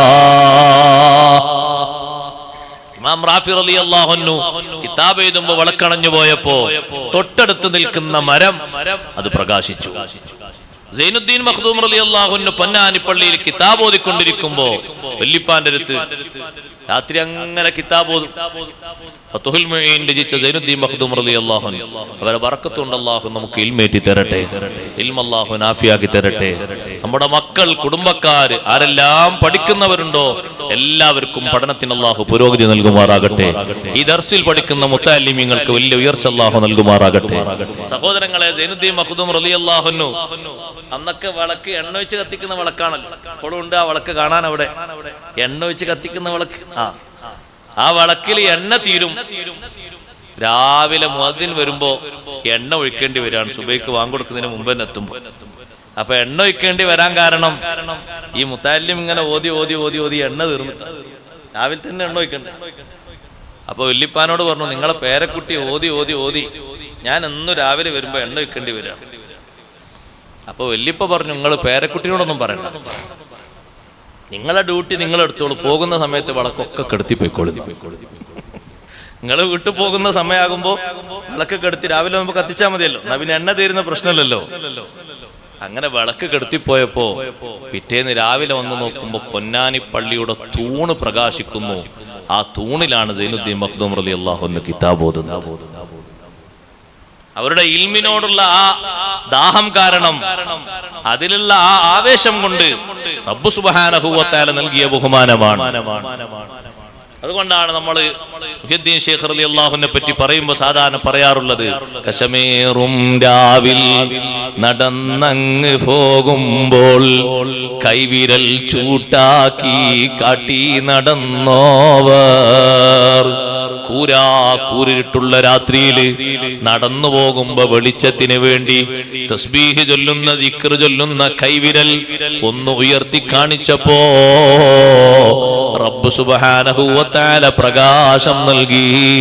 ഇമാം റാഫി അലി അള്ളാഹുന്നു കിതാബ് എഴുതുമ്പോ വിളക്കണഞ്ഞു പോയപ്പോ തൊട്ടടുത്ത് നിൽക്കുന്ന മരം അത് പ്രകാശിച്ചു സൈനുദ്ദീൻ മഖ്ദൂം റലി അള്ളാഹുന്നു പൊന്നാനിപ്പള്ളിയിൽ കിതാബ് ഓതിക്കൊണ്ടിരിക്കുമ്പോ വല്ലിപ്പാന്റെ അടുത്ത് രാത്രി അങ്ങനെ കിതാബ് ഓതും ഫത്തുഹുൽ മുഈൻ രചിച്ച സൈനുദ്ദീൻ മഖ്ദൂം റളിയല്ലാഹു അൻഹു അവരെ ബറക്കത്തുണ്ട് അല്ലാഹു നമുക്ക് ഇൽമേറ്റി തരട്ടെ ഇൽമ അല്ലാഹു നാഫിയാക്കി തരട്ടെ നമ്മുടെ മക്കൾ കുടുംബക്കാർ ആരെല്ലാം പഠിക്കുന്നവരുണ്ടോ എല്ലാവർക്കും പഠനത്തിന് അല്ലാഹു പുരോഗതി നൽകുമാറാകട്ടെ ഈ ദർസിൽ പഠിക്കുന്ന മുത്താലിമീങ്ങൾക്ക് വലിയ ഉയർച്ച അല്ലാഹു നൽകുമാറാകട്ടെ സഹോദരങ്ങളെ സൈനുദ്ദീൻ മഖ്ദൂം റളിയല്ലാഹു അൻഹു അന്നൊക്കെ വിളക്ക് എണ്ണ വെച്ച് കത്തിക്കുന്ന വിളക്കാണല്ലോ ഇപ്പോഴും ഉണ്ട് ആ വിളക്ക് കാണാൻ അവിടെ എണ്ണ വെച്ച് കത്തിക്കുന്ന വിളക്ക് ആ ആ വിളക്കിൽ എണ്ണ തീരും രാവിലെ മുഅദ്ദിൻ വരുമ്പോ എണ്ണ ഒഴിക്കേണ്ടി വരികയാണ് സുബൈക്ക് വാങ്ങിക്കൊടുക്കുന്നതിന് മുമ്പ് തന്നെ എത്തുമ്പോ അപ്പൊ എണ്ണ ഒഴിക്കേണ്ടി വരാൻ കാരണം ഈ മുത്താലിം ഇങ്ങനെ ഓതി ഓതി ഓതി ഓതി എണ്ണ തീർന്നിട്ട് രാവിലെ തന്നെ എണ്ണ ഒഴിക്കണ്ടേ അപ്പൊ വല്യപ്പാനോട് പറഞ്ഞു നിങ്ങളെ പേരക്കുട്ടി ഓതി ഓതി ഓതി ഞാൻ എന്നും രാവിലെ വരുമ്പോ എണ്ണ ഒഴിക്കേണ്ടി വരികയാണ് അപ്പൊ വല്യപ്പ പറഞ്ഞു നിങ്ങൾ പേരക്കുട്ടിയോടൊന്നും പറയണ്ട നിങ്ങളെ ഡ്യൂട്ടി നിങ്ങൾ എടുത്തോളൂ പോകുന്ന സമയത്ത് വിളക്കൊക്കെ കെടുത്തി പോയിക്കോളൂ നിങ്ങൾ വീട്ടിൽ പോകുന്ന സമയമാകുമ്പോ വിളക്ക് കെടുത്തി രാവിലെ നമുക്ക് കത്തിച്ചാൽ മതിയല്ലോ എന്നാ പിന്നെ എണ്ണ തീരുന്ന പ്രശ്നമല്ലല്ലോ അങ്ങനെ വിളക്ക് കെടുത്തിപ്പോയപ്പോ പിറ്റേന്ന് രാവിലെ വന്ന് നോക്കുമ്പോ പൊന്നാനി പള്ളിയുടെ തൂണ് പ്രകാശിക്കുന്നു ആ തൂണിലാണ് സൈനുദ്ദീൻ മഖ്ദൂം റലി അള്ളാഹുന്ന് കിതാബ് ഓതുന്നത് അവരുടെ ഇൽമിനോടുള്ള ആ ദാഹം കാരണം അതിലുള്ള ആ ആവേശം കൊണ്ട് റബ്ബു സുബഹാനഹുവത്താല നൽകിയ ബഹുമാനമാണ് അതുകൊണ്ടാണ് നമ്മൾ മുഹ്യദ്ദീൻ ശേഖർ അലി അള്ളാഹുവിനെ പറ്റി പറയുമ്പോൾ സാധാരണ പറയാറുള്ളത് കശമേറും രാവിൽ നടന്നങ്ങ് പോകുമ്പോൾ കൈവിരൽ ചൂട്ടാക്കി കാട്ടി നടന്നോവർ കൂരാ കൂരിട്ടുള്ള രാത്രിയിൽ നടന്നു പോകുമ്പോ വെളിച്ചത്തിന് വേണ്ടി തസ്ബീഹ് ചൊല്ലുന്ന ദിക്ർ ചൊല്ലുന്ന കൈവിരൽ ഒന്ന് ഉയർത്തി കാണിച്ചപ്പോ റബ്ബ് സുബഹാനഹുവത്താല പ്രകാശം നൽകി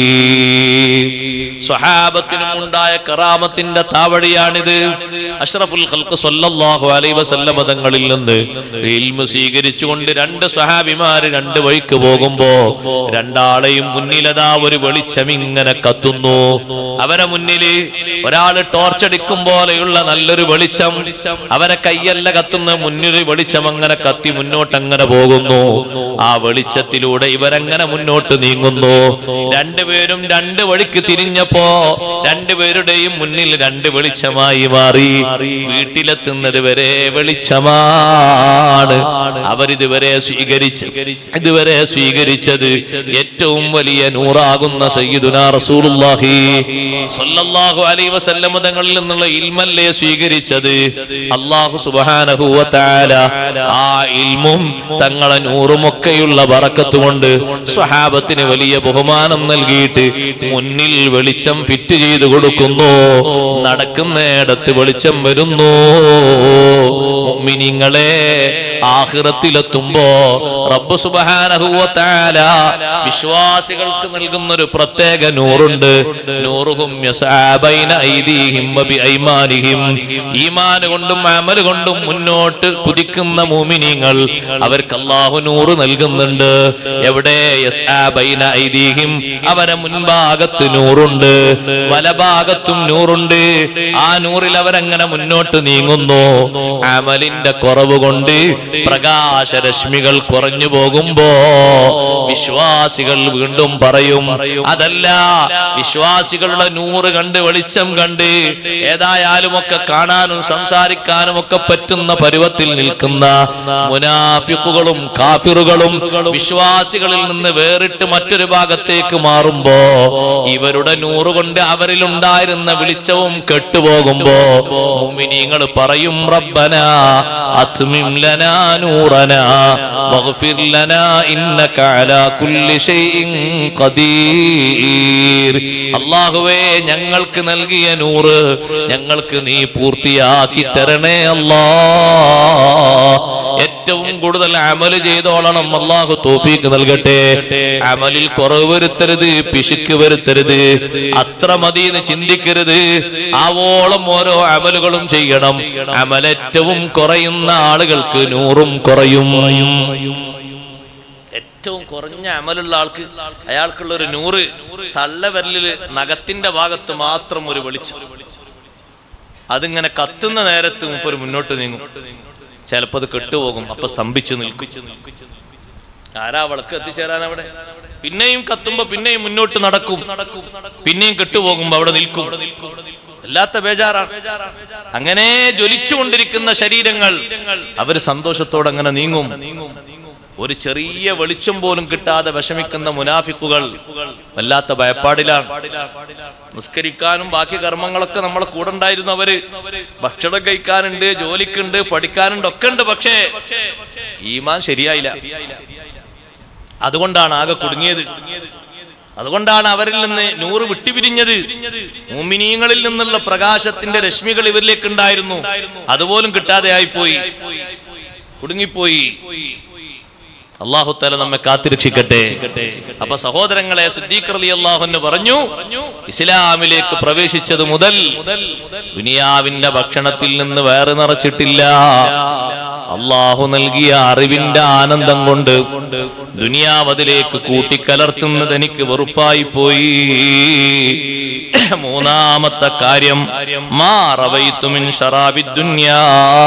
സ്വഹാബത്തിനും ഉണ്ടായ കറാമത്തിന്റെ താവഴിയാണിത് അഷ്റഫുൽ ഖൽഖ് സല്ലല്ലാഹു അലൈഹി വസല്ലമ തങ്ങളിൽ നിന്ന് ഇൽമു സ്വീകരിച്ചുകൊണ്ട് രണ്ട് സ്വഹാബിമാര് രണ്ട് വഴിക്ക് പോകുമ്പോ രണ്ടാളെയും മുന്നിലതാ ഒരു വെളിച്ചം ഇങ്ങനെ കത്തുന്നു അവരെ മുന്നില് ഒരാള് ടോർച്ചടിക്കും പോലെയുള്ള നല്ലൊരു വെളിച്ചം അവരെ കയ്യല്ല കത്തുന്ന മുന്നിൽ വെളിച്ചം അങ്ങനെ കത്തി മുന്നോട്ട് അങ്ങനെ പോകുന്നു ആ വെളിച്ചത്തിലൂടെ ഇവരങ്ങനെ മുന്നോട്ട് നീങ്ങുന്നു രണ്ടുപേരും രണ്ട് വഴിക്ക് തിരിഞ്ഞപ്പോ രണ്ടുപേരുടെയും മുന്നിൽ രണ്ട് വെളിച്ചമായി മാറി വീട്ടിലെത്തുന്നത് വരെ വെളിച്ചമാണ് അവരിതുവരെ സ്വീകരിച്ച് ഇതുവരെ സ്വീകരിച്ചത് ഏറ്റവും വലിയ നൂറാകുന്ന സയ്യിദുനാ റസൂലുള്ളാഹി സ്വല്ലല്ലാഹു അലൈഹി വസല്ലം തങ്ങളിൽ നിന്നുള്ള ഇൽമല്ലേ സ്വീകരിച്ചത് അല്ലാഹു സുബ്ഹാനഹു വ തആല ആ ഇൽമും തങ്ങളെ നൂറുമൊക്കെയുള്ള ബറക്കത്ത് കൊണ്ട് സ്വഹാബത്തിന് വലിയ ബഹുമാനം നൽകിയിട്ട് മുന്നിൽ വെളിച്ചം ഫിറ്റ് ചെയ്ത് കൊടുക്കുന്നു നടക്കുന്നിടത്ത് വെളിച്ചം വരുന്നു മുഅ്മിനീങ്ങളെ ആഖിറത്തിലെത്തുമ്പോ റബ്ബ് സുബ്ഹാനഹു വ തആല വിശ്വാസികൾക്ക് നൽകുന്ന ഒരു പ്രത്യേക നൂറുണ്ട് നൂറുഹും യസ്ആ ബൈന ഐദീഹിം വ ബിഐമാനിഹിം ഈമാൻ കൊണ്ടും അമൽ കൊണ്ടും മുന്നോട്ട് കുതിക്കുന്ന മുഅ്മിനീങ്ങൾ അവർക്ക് അല്ലാഹു നൂറ് നൽകുന്നുണ്ട് എവിടെ യസ്ആ ബൈന ഐദീഹിം അവരെ മുൻഭാഗത്ത് നൂറുണ്ട് വലഭാഗത്തും നൂറുണ്ട് ആ നൂറിൽ അവരങ്ങനെ മുന്നോട്ട് നീങ്ങുന്നു അമലിന്റെ കുറവ് കൊണ്ട് പ്രകാശരശ്മികൾ കുറഞ്ഞു പോകുമ്പോ വിശ്വാസികൾ വീണ്ടും പറയും അതല്ല വിശ്വാസികളുടെ നൂറ് കണ്ട് വെളിച്ചം കണ്ട് ഏതായാലും ഒക്കെ കാണാനും സംസാരിക്കാനും ഒക്കെ പറ്റുന്ന പരുവത്തിൽ നിൽക്കുന്ന മുനാഫിക്കുകളും കാഫിറുകളും വിശ്വാസികളിൽ നിന്ന് നിന്ന് വേറിട്ട് മറ്റൊരു ഭാഗത്തേക്ക് മാറുമ്പോ ഇവരുടെ നൂറുകൊണ്ട് അവരിലുണ്ടായിരുന്ന വെളിച്ചവും കെട്ടുപോകുമ്പോ മുമിനീങ്ങൾ പറയും റബ്ബന അത്മിം ലനാ നൂറനാ വഗ്ഫിർ ലനാ ഇന്നക അലാ കുല്ലി ഷൈഇൻ ഖദീർ അല്ലാഹുവേ ഞങ്ങൾക്ക് നൽകിയ നൂറ് ഞങ്ങൾക്ക് നീ പൂർത്തിയാക്കി തരണേ അല്ലാ ഏറ്റവും കൂടുതൽ അമല് ചെയ്തോളണം അള്ളാഹു തോഫീക്ക് നൽകട്ടെ അമലിൽ കുറവ് വരുത്തരുത് പിശുക്ക് വരുത്തരുത് അത്ര മതിയെന്ന് ചിന്തിക്കരുത് ആവോളം ഓരോ അമലുകളും ചെയ്യണം അമലേറ്റവും കുറയുന്ന ആളുകൾക്ക് നൂറും കുറയും ഏറ്റവും കുറഞ്ഞ അമലുള്ള ആൾക്ക് അയാൾക്കുള്ള ഒരു നൂറ് തള്ളവരലില് നഖത്തിന്റെ ഭാഗത്ത് മാത്രം ഒരു വെളിച്ചം അതിങ്ങനെ കത്തുന്ന നേരത്ത് മുപ്പൊരു മുന്നോട്ട് നീങ്ങും ചിലപ്പോ അത് കെട്ടുപോകും അപ്പൊ സ്തംഭിച്ചു നിൽക്കും ആരാ വിളക്ക് എത്തിച്ചേരാൻ അവിടെ പിന്നെയും കത്തുമ്പോ പിന്നെയും മുന്നോട്ട് നടക്കും പിന്നെയും കെട്ടുപോകുമ്പോ അവിടെ നിൽക്കും അല്ലാത്ത ബേജാറാണ് അങ്ങനെ ജ്വലിച്ചുകൊണ്ടിരിക്കുന്ന ശരീരങ്ങൾ അവര് സന്തോഷത്തോടെ അങ്ങനെ നീങ്ങും ഒരു ചെറിയ വെളിച്ചം പോലും കിട്ടാതെ വിഷമിക്കുന്ന മുനാഫിക്കുകൾ വല്ലാത്ത ഭയപ്പാടിലാണ് നിസ്കരിക്കാനും ബാക്കി കർമ്മങ്ങളൊക്കെ നമ്മളെ കൂടെ ഉണ്ടായിരുന്നു അവര് ഭക്ഷണം കഴിക്കാനുണ്ട് ജോലിക്കുണ്ട് പഠിക്കാനുണ്ട് ഒക്കെ ഉണ്ട് പക്ഷേ ഈമാൻ ശരിയായില്ല അതുകൊണ്ടാണ് ആകെ കുടുങ്ങിയത് അതുകൊണ്ടാണ് അവരിൽ നിന്ന് നൂറ് വിട്ടുപിരിഞ്ഞത് മുമിനീങ്ങളിൽ നിന്നുള്ള പ്രകാശത്തിന്റെ രശ്മികൾ ഇവരിലേക്ക് ഉണ്ടായിരുന്നു അതുപോലും കിട്ടാതെ ആയിപ്പോയി കുടുങ്ങിപ്പോയി അള്ളാഹുത്താല നമ്മെ കാത്തിരക്ഷിക്കട്ടെ അപ്പൊ സഹോദരങ്ങളെ സുദ്ദീഖ്റലി അള്ളാഹുന്ന് പറഞ്ഞു ഇസ്ലാമിലേക്ക് പ്രവേശിച്ചത് മുതൽ ദുനിയാവിന്റെ ഭക്ഷണത്തിൽ നിന്ന് വേറെ നിറച്ചിട്ടില്ല അള്ളാഹു നൽകിയ അറിവിന്റെ ആനന്ദം കൊണ്ട് ദുനിയാവ് അതിലേക്ക് കൂട്ടിക്കലർത്തുന്നത് എനിക്ക് വെറുപ്പായി പോയി മൂന്നാമത്തെ കാര്യം മാറവൈത്തുമിൻ ഷറാബി ദുന്യാ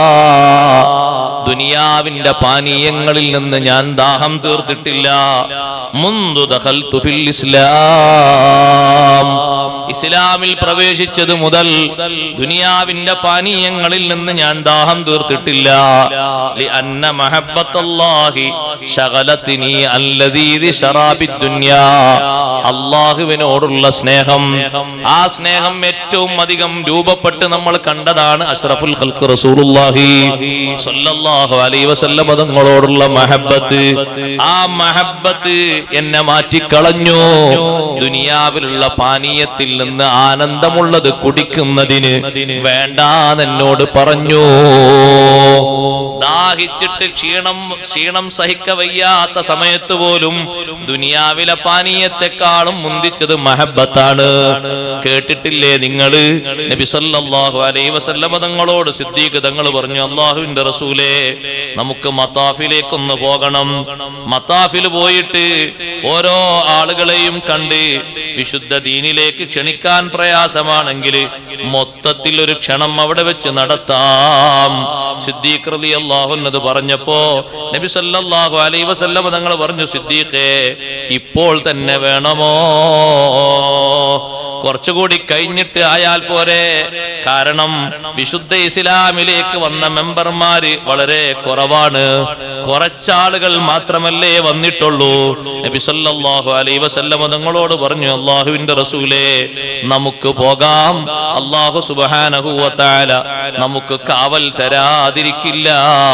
ദുനിയാവിന്റെ പാനീയങ്ങളിൽ നിന്ന് ഞാൻ ദാഹം തീർത്തിട്ടില്ല മുന്തു ദഖൽതു ഫിൽ ഇസ്ലാം ഇസ്ലാമിൽ പ്രവേശിച്ചത് മുതൽ ദുനിയാവിന്റെ പാനീയങ്ങളിൽ നിന്ന് ഞാൻ ദാഹം തീർത്തിട്ടില്ല لأن محبة الله شغلتني الذي شراب الدنيا അള്ളാഹുവിനോടുള്ള സ്നേഹം ആ സ്നേഹം ഏറ്റവും അധികം രൂപപ്പെട്ട് നമ്മൾ കണ്ടതാണ് അഷ്റഫുൽ ഖൽഖ് റസൂലുള്ളാഹി സ്വല്ലല്ലാഹു അലൈഹി വസല്ലം തങ്ങളോടുള്ള മഹബത്ത് ആ മഹബത്ത് എന്നെ മാറ്റിക്കളഞ്ഞു ദുനിയാവിലുള്ള പാനീയത്തിൽ നിന്ന് ആനന്ദമുള്ളത് കുടിക്കുന്നതിന് വേണ്ടാന്ന് എന്നോട് പറഞ്ഞു ദാഹിച്ചിട്ട് ക്ഷീണം ക്ഷീണം സഹിക്ക വയ്യാത്ത സമയത്ത് പോലും ദുനിയാവിലെ പാനീയത്തെക്കാളും മുന്തിച്ചത് മഹബത്താണ് കേട്ടിട്ടില്ലേ നിങ്ങള് നബി സല്ലല്ലാഹു അലൈഹി വസല്ലമ തങ്ങളോട് സിദ്ദീഖ് തങ്ങൾ പറഞ്ഞു അള്ളാഹുവിന്റെ റസൂലേ നമുക്ക് മത്താഫിലേക്കൊന്ന് പോകണം മത്താഫിൽ പോയിട്ട് ഓരോ ആളുകളെയും കണ്ട് വിശുദ്ധ ദീനിലേക്ക് ക്ഷണിക്കാൻ പ്രയാസമാണെങ്കിൽ മൊത്തത്തിൽ ഒരു ക്ഷണം അവിടെ വെച്ച് നടത്താം സിദ്ദീഖ് റളിയല്ലാഹു അൻഹു പറഞ്ഞപ്പോ നബി സല്ലല്ലാഹു അലൈഹി വസല്ലമ തങ്ങൾ പറഞ്ഞു സിദ്ദീഖേ ഇപ്പോൾ തന്നെ വേണമോ കുറച്ചുകൂടി കഴിഞ്ഞിട്ട് ആയാൽ പോരെ കാരണം വിശുദ്ധ ഇസ്ലാമിലേക്ക് വന്ന മെമ്പർമാര് വളരെ കുറവാണ് കുറച്ചാളുകൾ മാത്രമല്ലേ വന്നിട്ടുള്ളൂ നബി സല്ലല്ലാഹു അലൈഹി വസല്ലമ തങ്ങളോട് പറഞ്ഞു അള്ളാഹുവിന്റെ റസൂലേ നമുക്ക് പോകാം അള്ളാഹു സുബ്ഹാനഹു വ തആല നമുക്ക് കാവൽ തരാതിരിക്കില്ല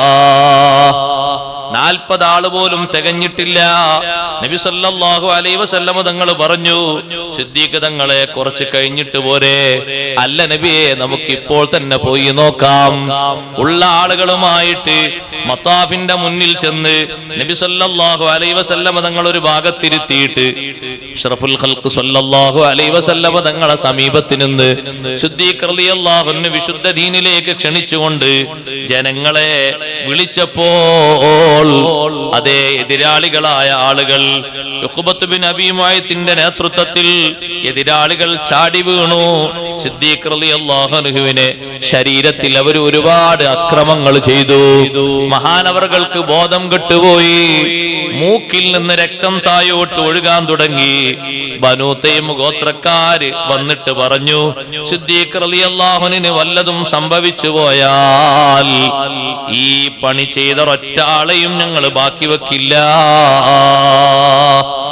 നാൽപ്പത് ആള് പോലും തികഞ്ഞിട്ടില്ല നബി സല്ലല്ലാഹു അലൈഹി വസല്ലമ തങ്ങൾ പറഞ്ഞു സിദ്ദീഖ് തങ്ങളെ കുറച്ച് കഴിഞ്ഞിട്ട് പോരെ അല്ല നബിയെ നമുക്ക് ഇപ്പോൾ തന്നെ പോയി നോക്കാം ഉള്ള ആളുകളുമായിട്ട് മത്താഫിന്റെ മുന്നിൽ ചെന്ന് നബി സല്ലല്ലാഹു അലൈഹി വസല്ലമ തങ്ങൾ ഒരു ഭാഗത്തിരുത്തിയിട്ട് അഷ്റഫുൽ ഖൽഖ് സല്ലല്ലാഹു അലൈഹി വസല്ലമ തങ്ങളെ സമീപത്ത് നിന്ന് സിദ്ദീഖ് റളിയല്ലാഹു അൻഹു വിശുദ്ധ ദീനിലേക്ക് ക്ഷണിച്ചുകൊണ്ട് ജനങ്ങളെ വിളിച്ചപ്പോൾ അതേ എതിരാളികളായ ആളുകൾ യുഖ്ബത്ത് ബിൻ അബീ മുഅയ്ത്തിന്റെ നേതൃത്വത്തിൽ എതിരാളികൾ ചാടി വീണു സിദ്ദീഖ് റളിയല്ലാഹു അൻഹുവിനെ ശരീരത്തിൽ അവർ ഒരുപാട് അക്രമങ്ങൾ ചെയ്തു മഹാനവറുകൾക്ക് ബോധം കെട്ടുപോയി മൂക്കിൽ നിന്ന് രക്തം തായോട്ട് ഒഴുകാൻ തുടങ്ങി ബനൂത്തയും ഗോത്രക്കാര് വന്നിട്ട് പറഞ്ഞു സിദ്ദീഖ് റളിയല്ലാഹുവിന് വല്ലതും സംഭവിച്ചു പോയാൽ ഈ പണി ചെയ്ത ഒറ്റ ആളെയും ഞങ്ങൾ ബാക്കി വെക്കില്ല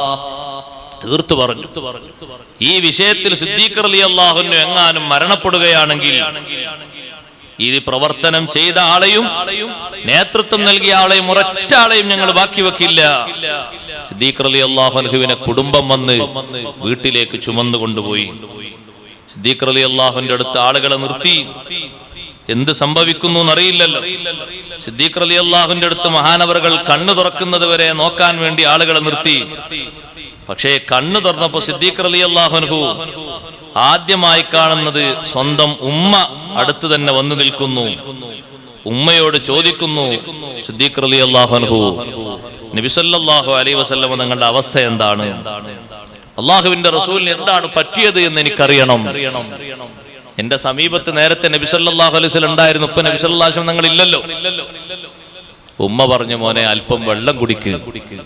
തീർത്തു പറഞ്ഞു ഈ വിഷയത്തിൽ സിദ്ദീഖ് അലി അള്ളാഹുനു എങ്ങാനും മരണപ്പെടുകയാണെങ്കിൽ ഈ പ്രവർത്തനം ചെയ്ത ആളെയും നേതൃത്വം നൽകിയ ആളെയും ഒരൊറ്റ ആളെയും ഞങ്ങൾ ബാക്കി വെക്കില്ല സിദ്ദീഖ് അലി അള്ളാഹുനുഹുവിനെ കുടുംബം വന്ന് വീട്ടിലേക്ക് ചുമന്നു കൊണ്ടുപോയി സിദ്ദീഖ് അലി അള്ളാഹുവിന്റെ അടുത്ത് ആളുകളെ നിർത്തി എന്ത് സംഭവിക്കുന്നു എന്നറിയില്ലല്ലോ സിദ്ദീഖ് അലി അള്ളാഹുവിന്റെ അടുത്ത് മഹാനവറുകൾ കണ്ണു തുറക്കുന്നത് വരെ നോക്കാൻ വേണ്ടി ആളുകളെ നിർത്തി പക്ഷേ കണ്ണു തുറന്നപ്പോ സിദ്ദീഖ് അലി അള്ളാഹുനഹു ആദ്യമായി കാണുന്നത് സ്വന്തം ഉമ്മ അടുത്ത് തന്നെ വന്നു നിൽക്കുന്നു ഉമ്മയോട് ചോദിക്കുന്നു സിദ്ദീഖ് അലി അള്ളാഹുനഹു നബിസല്ലാഹു അലൈ വസല്ലമ നിങ്ങളുടെ അവസ്ഥ എന്താണ് അള്ളാഹുവിന്റെ റസൂലിന് എന്താണ് പറ്റിയത് എന്ന് എനിക്കറിയണം എന്റെ സമീപത്ത് നേരത്തെ നബിസല്ലാഹു അലൈഹി വസല്ലം ഉണ്ടായിരുന്നു ഇപ്പൊ നബിസല്ലാഹു നിങ്ങൾ ഇല്ലല്ലോ ഉമ്മ പറഞ്ഞു മോനെ അല്പം വെള്ളം കുടിക്ക്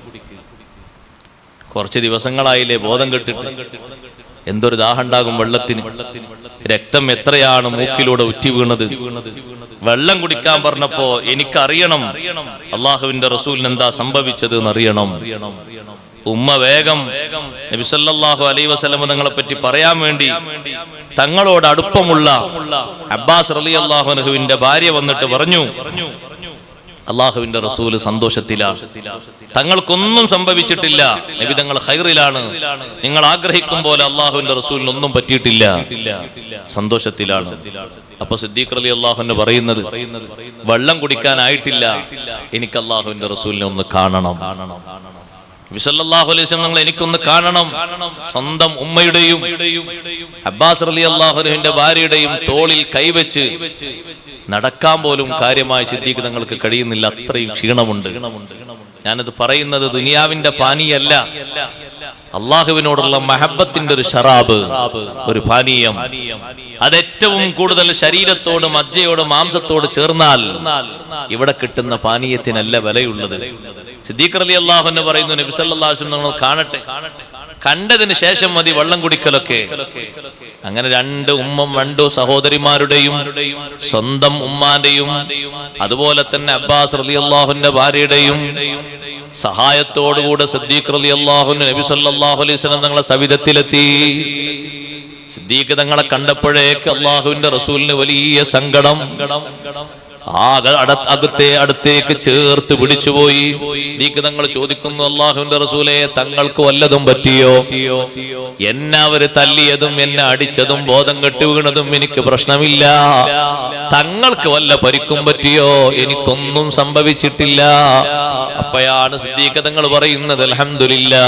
കുറച്ച് ദിവസങ്ങളായില്ലേ ബോധം കെട്ടിട്ട് എന്തൊരു ദാഹമുണ്ടാകും വെള്ളത്തിന് രക്തം എത്രയാണ് മൂക്കിലൂടെ ഉറ്റി വീണത് വെള്ളം കുടിക്കാൻ പറഞ്ഞപ്പോ എനിക്കറിയണം അള്ളാഹുവിന്റെ റസൂലിന് എന്താ സംഭവിച്ചത് എന്നറിയണം ഉമ്മ വേഗം നബിസല്ലാഹു അലൈ വസല്ലമ തങ്ങളെ പറ്റി പറയാൻ വേണ്ടി തങ്ങളോട് അടുപ്പമുള്ള അബ്ബാസ് റലി അള്ളാഹുനഹുവിന്റെ ഭാര്യ വന്നിട്ട് പറഞ്ഞു അള്ളാഹുവിന്റെ റസൂല് സന്തോഷത്തിലാണ് തങ്ങൾക്കൊന്നും സംഭവിച്ചിട്ടില്ല നബി തങ്ങൾ ഹൈറിലാണ് നിങ്ങൾ ആഗ്രഹിക്കും പോലെ അള്ളാഹുവിന്റെ റസൂലിന് ഒന്നും പറ്റിയിട്ടില്ല സന്തോഷത്തിലാണ് അപ്പൊ സിദ്ദീഖ് അലി അള്ളാഹുവിന് പറയുന്നത് വെള്ളം കുടിക്കാനായിട്ടില്ല എനിക്ക് അള്ളാഹുവിന്റെ റസൂലിനെ ഒന്ന് കാണണം വിസല്ലാഹു അലൈഹി നിങ്ങൾ എനിക്കൊന്ന് കാണണം സ്വന്തം ഉമ്മയുടെയും അബ്ബാസ് അലി അള്ളാഹുനുവിന്റെ ഭാര്യയുടെയും തോളിൽ കൈവച്ച് നടക്കാൻ പോലും കാര്യമായി സിദ്ദീഖ് തങ്ങൾക്ക് കഴിയുന്നില്ല അത്രയും ക്ഷീണമുണ്ട് ഞാനത് പറയുന്നത് ദുനിയാവിന്റെ പാനീയല്ല അള്ളാഹുവിനോടുള്ള മഹബത്തിന്റെ ഒരു ഷറാബ് ഒരു പാനീയം അതേറ്റവും കൂടുതൽ ശരീരത്തോട് മജ്ജയോട് മാംസത്തോട് ചേർന്നാൽ ഇവിടെ കിട്ടുന്ന പാനീയത്തിനല്ല വിലയുള്ളത് സിദ്ദീഖ് അലി അള്ളാഹുന്ന് പറയുന്നു നബി സല്ലല്ലാഹു നമ്മൾ കാണട്ടെ കണ്ടതിന് ശേഷം മതി വെള്ളം കുടിക്കലൊക്കെ അങ്ങനെ രണ്ട് ഉമ്മം രണ്ടു സഹോദരിമാരുടെയും സ്വന്തം ഉമ്മാന്റെയും അതുപോലെ തന്നെ അബ്ബാസ് റലി അള്ളാഹുന്റെ ഭാര്യയുടെയും സഹായത്തോടുകൂടെ സിദ്ദീഖ് റലി അള്ളാഹുന് നബി സല്ലല്ലാഹു അലൈഹി വസല്ലം തങ്ങളെ സവിധത്തിലെത്തി സിദ്ദീഖ് തങ്ങളെ കണ്ടപ്പോഴേക്ക് അള്ളാഹുവിന്റെ റസൂലിന് വലിയ സങ്കടം ആകെ അട- അകത്തെ അടുത്തേക്ക് ചേർത്ത് പിടിച്ചുപോയി സിദ്ദീഖ് തങ്ങൾ ചോദിക്കുന്നു അള്ളാഹുവിന്റെ റസൂലെ തങ്ങൾക്ക് വല്ലതും പറ്റിയോ എന്നെ അവര് തല്ലിയതും എന്നെ അടിച്ചതും ബോധം കെട്ടി വീണതും എനിക്ക് പ്രശ്നമില്ല തങ്ങൾക്ക് വല്ല പരിക്കും പറ്റിയോ എനിക്കൊന്നും സംഭവിച്ചിട്ടില്ല അപ്പോഴാണ് സിദ്ദീഖ് തങ്ങൾ പറയുന്നത് അൽഹംദുലില്ലാ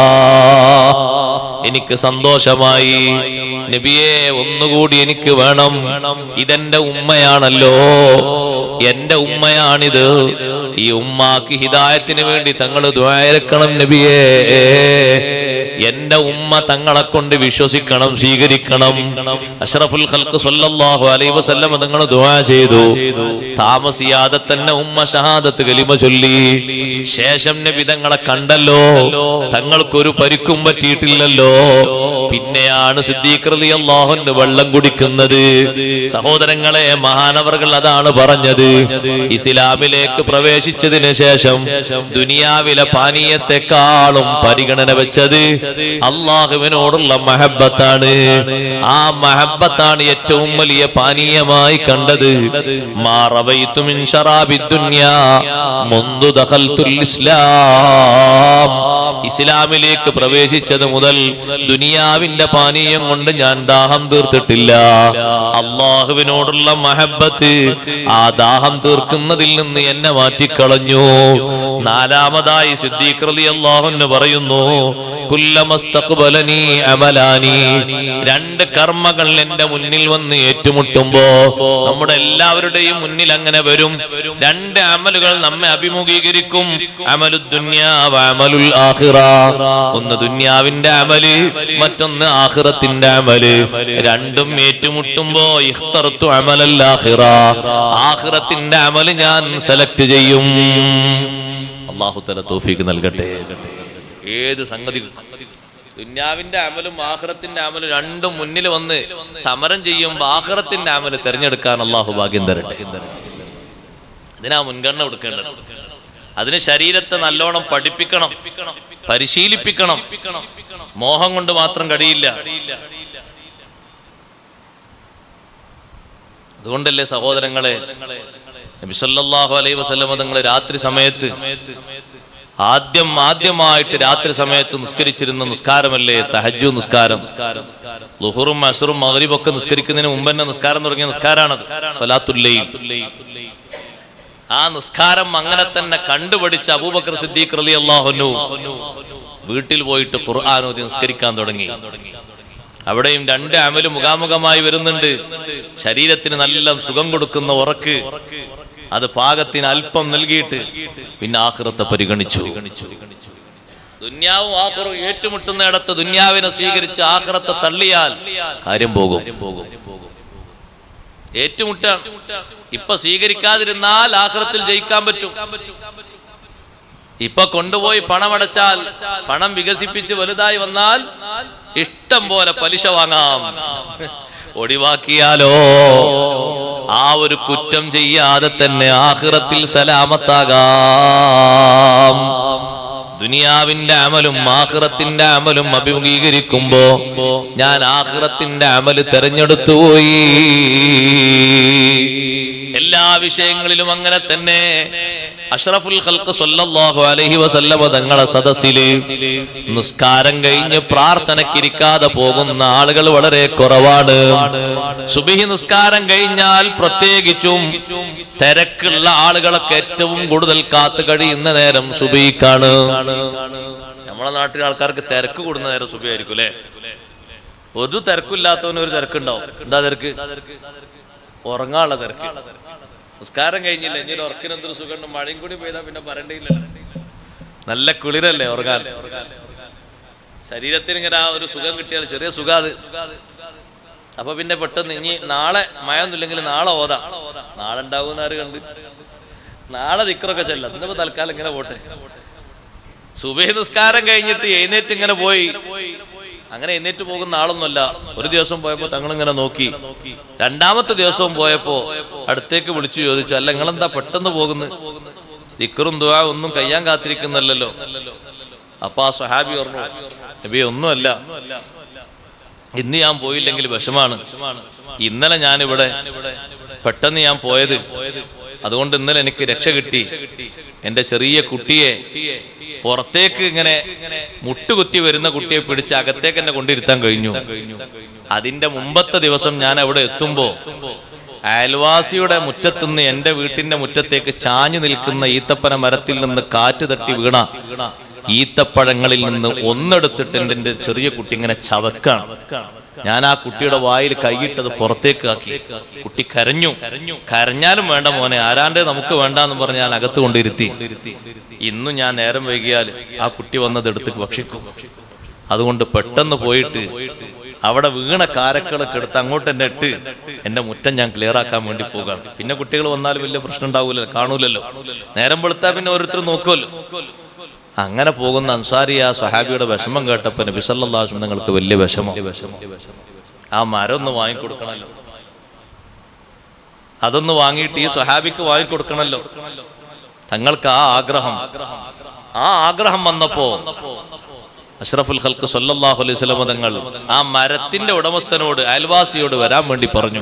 എനിക്ക് സന്തോഷമായി നബിയെ ഒന്നുകൂടി എനിക്ക് വേണം ഇതെന്റെ ഉമ്മയാണല്ലോ എന്റെ ഉമ്മയാണിത് ഈ ഉമ്മാക്ക് ഹിദായത്തിന് വേണ്ടി തങ്ങൾ ദ്വാരക്കണം നബിയേ എന്റെ ഉമ്മ തങ്ങളെ കൊണ്ട് വിശ്വസിക്കണം സ്വീകരിക്കണം അഷ്റഫുൽ ഖൽക്ക് സല്ലല്ലാഹു അലൈഹി വസല്ലം തങ്ങൾ ദുആ ചെയ്തു താമസിയാതെ തന്നെ ഉമ്മ ഷഹാദത്ത് കലിമ ചൊല്ലി ശേഷം നബി തങ്ങളെ കണ്ടല്ലോ തങ്ങൾക്കൊരു പരിക്കും പറ്റിയിട്ടില്ലല്ലോ പിന്നെയാണ് സിദ്ദീഖ് റളിയല്ലാഹുവിന് വെള്ളം കുടിക്കുന്നത് സഹോദരങ്ങളെ മഹാനവർകൾ അതാണ് പറഞ്ഞത് ഇസ്ലാമിലേക്ക് പ്രവേശിച്ചതിന് ശേഷം ദുനിയാവിലെ പാനീയത്തെക്കാളും പരിഗണന വെച്ചത് അള്ളാഹുവിനോടുള്ള മഹബത്താണ് ആ മഹബത്താണ് ഏറ്റവും വലിയ പാനീയമായി കണ്ടത് മാറവൈത്തു മിൻ ശറാബി ദുനിയാ മുന്തു ദഖൽതുൽ ഇസ്ലാം ഇസ്ലാമിലേക്ക് പ്രവേശിച്ചത് മുതൽ ദുനിയാവിന്റെ പാനീയം കൊണ്ട് ഞാൻ ദാഹം തീർത്തിട്ടില്ല അള്ളാഹുവിനോടുള്ള മഹബത്ത് ആ ദാഹം തീർക്കുന്നതിൽ നിന്ന് എന്നെ മാറ്റിക്കളഞ്ഞു നാലാമതായി സിദ്ദീഖ് റളിയല്ലാഹു അൻഹു പറയുന്നു കുല്ലമസ്തഖ്ബലനി അമലാനി രണ്ട് കർമ്മകൾ എന്റെ മുന്നിൽ വന്ന് ഏറ്റുമുട്ടുമ്പോ നമ്മുടെ എല്ലാവരുടെയും മുന്നിൽ അങ്ങനെ വരും രണ്ട് അമലുകൾ നമ്മെ അഭിമുഖീകരിക്കും അമലു ദുന്യാ വ അമലുൽ ആഖിറ ഒന്ന് ദുന്യാവിന്റെ അമല് മറ്റൊന്ന് ആഖിറത്തിന്റെ അമല് രണ്ടും ഏറ്റുമുട്ടുമ്പോ ഇഖ്തറത്തു അമലൽ ആഖിറ ആഖിറത്തിന്റെ അമല് ഞാൻ സെലക്ട് ചെയ്യും അള്ളാഹു തല തോഫീക്ക് നൽകട്ടെ ഏത് സംഗതി ദുന്യാവിന്റെ അമലും ആഹ്റത്തിന്റെ അമലും രണ്ടും മുന്നിൽ വന്ന് സമരം ചെയ്യുമ്പോൾ ആഹ്റത്തിന്റെ അമല് തെരഞ്ഞെടുക്കാൻ അള്ളാഹു ഭാഗ്യം തരട്ടെ ഇതിനാ മുൻഗണന കൊടുക്കേണ്ടത് അതിന് ശരീരത്തെ നല്ലോണം പഠിപ്പിക്കണം പരിശീലിപ്പിക്കണം മോഹം കൊണ്ട് മാത്രം കഴിയില്ല അതുകൊണ്ടല്ലേ സഹോദരങ്ങളെ നബിസല്ലാഹു അലൈ വസല്ലമ തങ്ങളെ രാത്രി സമയത്ത് ആദ്യം ആദ്യമായിട്ട് രാത്രി സമയത്ത് നിസ്കരിച്ചിരുന്ന നിസ്കാരമല്ലേ തഹജു നിസ്കാരം ലുഹറും അസറും മകരിബൊക്കെ നിസ്കരിക്കുന്നതിന് മുമ്പ് തന്നെ നിസ്കാരം തുടങ്ങിയ നിസ്കാരമാണത് സ്വലാത്തുല്ലയിൽ ആ നിസ്കാരം അങ്ങനെ തന്നെ കണ്ടുപഠിച്ച അബൂബക്കർ സിദ്ദീഖ് റലി അള്ളാഹുനു വീട്ടിൽ പോയിട്ട് ഖുർആൻ ഓതി നിസ്കരിക്കാൻ തുടങ്ങി അവിടെയും രണ്ട് അമല് മുഖാമുഖമായി വരുന്നുണ്ട് ശരീരത്തിന് നല്ല സുഖം കൊടുക്കുന്ന ഉറക്ക് അത് പാകത്തിന് അല്പം നൽകിയിട്ട് പിന്നെ ആഹ്റത്തെ പരിഗണിച്ചു ദുന്യാവും ആഹ്റവും ഏറ്റുമുട്ടുന്നിടത്ത് ദുന്യാവിനെ സ്വീകരിച്ച് ആഹ്റത്തെ തള്ളിയാൽ കാര്യം പോകും ഏറ്റുമുട്ടാണ് ഇപ്പൊ സ്വീകരിക്കാതിരുന്നാൽ ആഹ്റത്തിൽ ജയിക്കാൻ പറ്റും ഇപ്പൊ കൊണ്ടുപോയി പണമടച്ചാൽ പണം വികസിപ്പിച്ച് വലുതായി വന്നാൽ ഇഷ്ടം പോലെ പലിശ വാങ്ങാം ഒഴിവാക്കിയാലോ ആ ഒരു കുറ്റം ചെയ്യാതെ തന്നെ ആഹ്റത്തിൽ സലാമത്താകാം ദുനിയാവിന്റെ അമലും ആഹ്റത്തിന്റെ അമലും അഭിമുഖീകരിക്കുമ്പോ ഞാൻ ആഹ്റത്തിന്റെ അമല് തെരഞ്ഞെടുത്തു പോയി എല്ലാ വിഷയങ്ങളിലും അങ്ങനെ തന്നെ അഷ്റഫുൽ ഖൽഖ് സല്ലല്ലാഹു അലൈഹി വസല്ലമ തങ്ങളെ സദസ്സില് നിസ്കാരം കഴിഞ്ഞ് പ്രാർത്ഥനയ്ക്കിരിക്കാതെ പോകുന്ന ആളുകൾ വളരെ കുറവാണ് സുബഹി നിസ്കാരം കഴിഞ്ഞാൽ പ്രത്യേകിച്ചും തിരക്കുള്ള ആളുകളൊക്കെ ഏറ്റവും കൂടുതൽ കാത്തു കഴിയുന്ന നേരം സുബഹിക്കാണ് നമ്മളെ നാട്ടിലെ ആൾക്കാർക്ക് തിരക്ക് കൂടുന്ന നേരം സുബഹി ആയിരിക്കും അല്ലേ ഒരു തിരക്കില്ലാത്തവന് ഒരു തിരക്കുണ്ടാവും എന്താ തിരക്ക് ഉറങ്ങാനുള്ള തിരക്ക് നിസ്കാരം കഴിഞ്ഞില്ല ഇനി ഒരു ഉറക്കിന് എന്തൊരു സുഖമുണ്ട് മഴയും കൂടി പെയ്താൽ പിന്നെ പറയേണ്ടിയില്ല നല്ല കുളിരല്ലേ ഉറങ്ങാൻ ശരീരത്തിന് ഇങ്ങനെ ആ ഒരു സുഖം കിട്ടിയാൽ ചെറിയ സുഖം അത് അപ്പൊ പിന്നെ പെട്ടെന്ന് ഇനി നാളെ മഴ ഒന്നുമില്ലെങ്കിൽ നാളെ ഓതാം നാളെ ഉണ്ടാവും ആര് കണ്ട് നാളെ ദിക്കറൊക്കെ ചെല്ലാം ഇന്നിപ്പോ തൽക്കാലം ഇങ്ങനെ പോട്ടെ സുബഹി നിസ്കാരം കഴിഞ്ഞിട്ട് എഴുന്നേറ്റ് ഇങ്ങനെ പോയി അങ്ങനെ എഴുന്നേറ്റ് പോകുന്ന ആളൊന്നുമല്ല ഒരു ദിവസം പോയപ്പോ തങ്ങൾ ഇങ്ങനെ നോക്കി രണ്ടാമത്തെ ദിവസവും പോയപ്പോ അടുത്തേക്ക് വിളിച്ചു ചോദിച്ചു അല്ല നിങ്ങളെന്താ പെട്ടെന്ന് പോകുന്നത് ദിക്കറും ദുആ ഒന്നും കയ്യാൻ കാത്തിരിക്കുന്നല്ലോ അപ്പൊ ആ സ്വഹാബി പറഞ്ഞു നബി ഒന്നുമല്ല ഇന്ന് ഞാൻ പോയില്ലെങ്കിൽ വിഷമാണ് ഇന്നലെ ഞാൻ ഇവിടെ പെട്ടെന്ന് ഞാൻ പോയത് അതുകൊണ്ട് ഇന്നലെ എനിക്ക് രക്ഷ കിട്ടി എന്റെ ചെറിയ കുട്ടിയെ പുറത്തേക്ക് ഇങ്ങനെ മുട്ടുകുത്തി വരുന്ന കുട്ടിയെ പിടിച്ച് അകത്തേക്ക് എന്നെ കൊണ്ടിരുത്താൻ കഴിഞ്ഞു അതിന്റെ മുമ്പത്തെ ദിവസം ഞാൻ അവിടെ എത്തുമ്പോ അയൽവാസിയുടെ മുറ്റത്തുനിന്ന് എന്റെ വീട്ടിന്റെ മുറ്റത്തേക്ക് ചാഞ്ഞു നിൽക്കുന്ന ഈത്തപ്പന മരത്തിൽ നിന്ന് കാറ്റ് തട്ടി വീണ ഈത്തപ്പഴങ്ങളിൽ നിന്ന് ഒന്നെടുത്തിട്ട് എൻ്റെ എൻ്റെ ചെറിയ കുട്ടി ഇങ്ങനെ ചവക്കാണ് ഞാൻ ആ കുട്ടിയുടെ വായിൽ കൈയിട്ടത് പുറത്തേക്ക് ആക്കി കുട്ടി കരഞ്ഞു കരഞ്ഞാലും വേണ്ട മോനെ ആരാണ്ടേ നമുക്ക് വേണ്ട എന്ന് പറഞ്ഞ് ഞാൻ അകത്ത് കൊണ്ടിരുത്തി ഇന്നും ഞാൻ നേരം വൈകിയാൽ ആ കുട്ടി വന്നത് എടുത്ത് ഭക്ഷിക്കും അതുകൊണ്ട് പെട്ടെന്ന് പോയിട്ട് അവിടെ വീണ കാരക്കളൊക്കെ എടുത്ത് അങ്ങോട്ട് എന്നെ ഇട്ട് എന്റെ മുറ്റം ഞാൻ ക്ലിയർ ആക്കാൻ വേണ്ടി പോകാണ് പിന്നെ കുട്ടികൾ വന്നാലും വലിയ പ്രശ്നം ഉണ്ടാവൂലല്ലോ കാണൂലല്ലോ നേരം വെളുത്താ പിന്നെ ഓരോരുത്തർ നോക്കുമല്ലോ അങ്ങനെ പോകുന്ന അൻസാരി ആ സഹാബിയുടെ വിഷമം കേട്ടപ്പോ നബി സല്ലല്ലാഹു അലൈഹി വസല്ലം നിങ്ങൾക്ക് വലിയ വിഷമം ആ മരം ഒന്ന് വാങ്ങിക്കൊടുക്കണല്ലോ അതൊന്ന് വാങ്ങിയിട്ട് ഈ സ്വഹാബിക്ക് വാങ്ങിക്കൊടുക്കണല്ലോ തങ്ങൾക്ക് ആ ആഗ്രഹം ആ ആഗ്രഹം വന്നപ്പോ അഷ്റഫുൽ ഖൽക്ക് സല്ലല്ലാഹു അലൈഹി വസല്ലം തങ്ങൾ ആ മരത്തിന്റെ ഉടമസ്ഥനോട് അയൽവാസിയോട് വരാൻ വേണ്ടി പറഞ്ഞു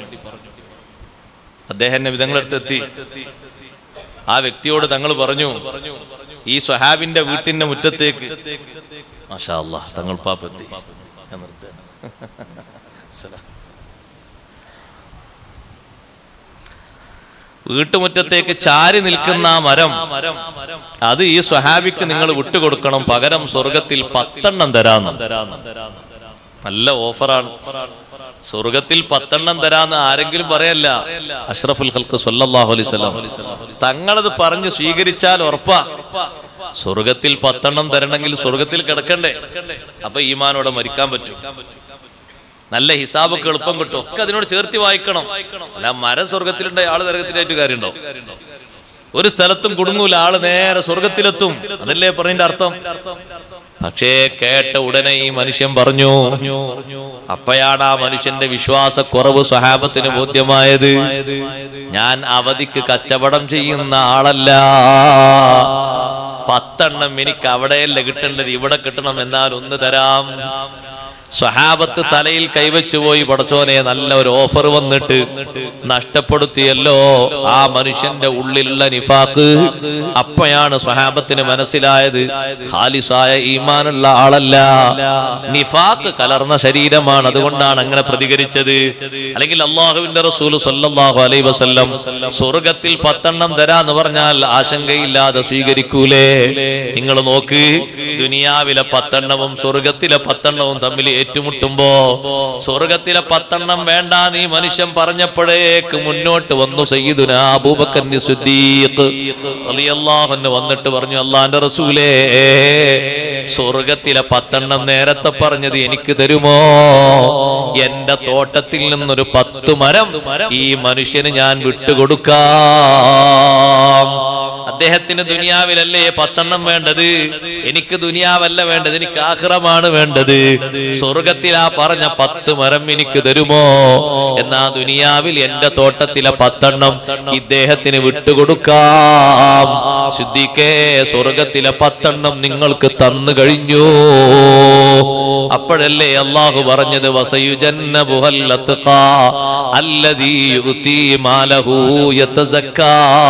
അദ്ദേഹം വിധങ്ങളെടുത്ത് എത്തി ആ വ്യക്തിയോട് തങ്ങൾ പറഞ്ഞു ഈ സ്വഹാബിന്റെ വീട്ടിന്റെ മുറ്റത്തേക്ക് മാഷാ അല്ലാഹ് തങ്ങൾ പാപ്പെത്തി ഞാൻ നിർത്തുകയാണ്. സലാം. വീട്ടുമുറ്റത്തേക്ക് ചാരി നിൽക്കുന്ന ആ മരം അത് ഈ സ്വഹാബിക്ക് നിങ്ങൾ വിട്ടുകൊടുക്കണം പകരം സ്വർഗത്തിൽ പത്തെണ്ണം തരാന്ന് നല്ല ഓഫറാണ് സ്വർഗത്തിൽ പത്തെണ്ണം തരാന്ന് ആരെങ്കിലും പറയല്ല അഷ്റഫുൽ ഖൽക്ക് സല്ലല്ലാഹു അലൈഹി വസല്ലം തങ്ങളത് പറഞ്ഞ് സ്വീകരിച്ചാൽ ഉറപ്പാ സ്വർഗത്തിൽ പത്തെണ്ണം തരണമെങ്കിൽ സ്വർഗത്തിൽ കിടക്കണ്ടേ അപ്പൊ ഈമാനോടെ മരിക്കാൻ പറ്റും നല്ല ഹിസാബൊക്കെ എളുപ്പം കിട്ടും ഒക്കെ അതിനോട് ചേർത്തി വായിക്കണം അല്ല മരം സ്വർഗത്തിലുണ്ട് ആള് നരകത്തിലായിട്ട് കാര്യമുണ്ടോ ഒരു സ്ഥലത്തും കുടുങ്ങൂല ആള് നേരെ സ്വർഗത്തിലെത്തും അതല്ലേ പറഞ്ഞതിന്റെ അർത്ഥം പക്ഷേ കേട്ട ഉടനെ ഈ മനുഷ്യൻ പറഞ്ഞു അപ്പയാണ് ആ മനുഷ്യന്റെ വിശ്വാസക്കുറവ് സ്വഹാബത്തിന് ബോധ്യമായത് ഞാൻ അവധിക്ക് കച്ചവടം ചെയ്യുന്ന ആളല്ല പത്തെണ്ണം എനിക്ക് അവിടെയല്ല കിട്ടേണ്ടത് ഇവിടെ കിട്ടണം എന്നാൽ ഒന്ന് തരാം സ്വഹാബത്ത് തലയിൽ കൈവച്ചു പോയി പടച്ചോനെ നല്ല ഒരു ഓഫർ വന്നിട്ട് നഷ്ടപ്പെടുത്തിയല്ലോ ആ മനുഷ്യന്റെ ഉള്ളിലുള്ള നിഫാക്ക് അപ്പോഴാണ് സ്വഹാബത്തിന് മനസ്സിലായത് ഖാലിസായ ഈമാനുള്ള ആളല്ല നിഫാക്ക് കലർന്ന ശരീരമാണ് അതുകൊണ്ടാണ് അങ്ങനെ പ്രതികരിച്ചത് അല്ലെങ്കിൽ അള്ളാഹുവിന്റെ റസൂൽ സല്ലല്ലാഹു അലൈഹി വസല്ലം സ്വർഗത്തിൽ പത്തെണ്ണം തരാന്ന് പറഞ്ഞാൽ ആശങ്കയില്ലാതെ സ്വീകരിക്കൂലേ നിങ്ങൾ നോക്ക് ദുനിയാവിലെ പത്തെണ്ണവും സ്വർഗത്തിലെ പത്തെണ്ണവും തമ്മിൽ ഏറ്റുമുട്ടുമ്പോ സ്വർഗത്തിലെ പത്തെണ്ണം വേണ്ട നീ മനുഷ്യൻ പറഞ്ഞപ്പോഴേക്ക് മുന്നോട്ട് വന്നു സയ്യിദുന അബൂബക്കർ സിദ്ദീഖ് റളിയല്ലാഹു അൻഹു വന്നിട്ട് പറഞ്ഞു അള്ളാന്റെ റസൂലേ സ്വർഗത്തിലെ പത്തെണ്ണം നേരത്തെ പറഞ്ഞത് എനിക്ക് തരുമോ എന്റെ തോട്ടത്തിൽ നിന്നൊരു പത്ത് മരം ഈ മനുഷ്യന് ഞാൻ വിട്ടുകൊടുക്കാം അദ്ദേഹത്തിന് ദുനിയാവിലല്ലേ പത്തെണ്ണം വേണ്ടത് എനിക്ക് ദുനിയാവല്ല വേണ്ടത് എനിക്ക് ആഹ്റമാണ് വേണ്ടത് സ്വർഗത്തിലാ പറഞ്ഞ പത്ത് മരം എനിക്ക് തരുമോ എന്നാ ദുനിയാവിൽ എന്റെ തോട്ടത്തിലെ പത്തെണ്ണം ഇദ്ദേഹത്തിന് വിട്ടുകൊടുക്കാം ശുദ്ധിക്കേ സ്വർഗത്തിലെ പത്തെണ്ണം നിങ്ങൾക്ക് തന്നു കഴിഞ്ഞു അപ്പോഴല്ലേ അള്ളാഹു പറഞ്ഞത് വസയുജന്നബുഹൽ അത്ഖാ അല്ലദീ യുതീ മാലഹു യതസക്കാ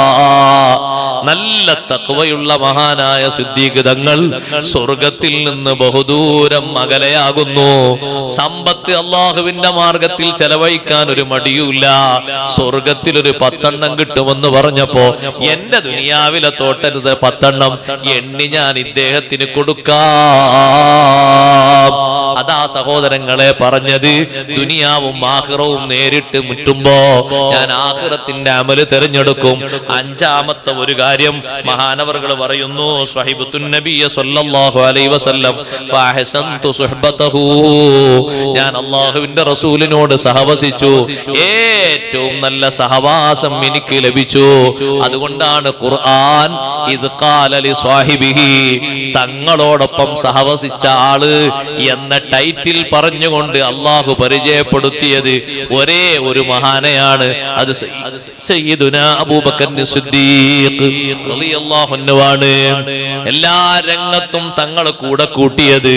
നല്ല തക്വയുള്ള മഹാനായ സിദ്ധീകൃതങ്ങൾ സ്വർഗത്തിൽ നിന്ന് ബഹുദൂരം അകലെയാകുന്നു സമ്പത്ത് അള്ളാഹുവിന്റെ മാർഗത്തിൽ ചെലവഴിക്കാൻ ഒരു മടിയുമില്ല സ്വർഗത്തിൽ ഒരു പത്തെണ്ണം കിട്ടുമെന്ന് പറഞ്ഞപ്പോ എന്റെ ദുനിയാവിലെ തോട്ടരുത് പത്തെണ്ണം എണ്ണി ഞാൻ ഇദ്ദേഹത്തിന് കൊടുക്കാം അതാ സഹോദരങ്ങളെ പറഞ്ഞത് ദുനിയാവും ആഹ്റവും നേരിട്ട് മുറ്റുമ്പോ ഞാൻ ആഹ്റത്തിന്റെ അമല് തെരഞ്ഞെടുക്കും അഞ്ചാമത്തെ ഒരു കാര്യം മഹാനവറുകൾ പറയുന്നു സ്വഹിബത്തുൻ നബിയ സല്ലല്ലാഹു അലൈഹി വസല്ലം ഫഅഹസൻതു സുഹ്ബതഹു ഞാൻ അള്ളാഹുവിന്റെ റസൂലിനോട് സഹവസിച്ചു ഏറ്റവും നല്ല സഹവാസം എനിക്ക് ലഭിച്ചു അതുകൊണ്ടാണ് ഖുർആൻ ഇത് കാലലി സ്വാഹിബിഹി തങ്ങളോടൊപ്പം സഹവസിച്ച ആള് എന്ന ടൈറ്റിൽ പറഞ്ഞുകൊണ്ട് അള്ളാഹു പരിചയപ്പെടുത്തിയത് ഒരേ ഒരു മഹാനയാണ് അത് സയ്യിദ് സയ്യിദുന അബൂബക്കർ സിദ്ദീഖ് റളിയല്ലാഹു അൻഹുവാണ് എല്ലാ രംഗത്തും തങ്ങൾ കൂടെ കൂട്ടിയത്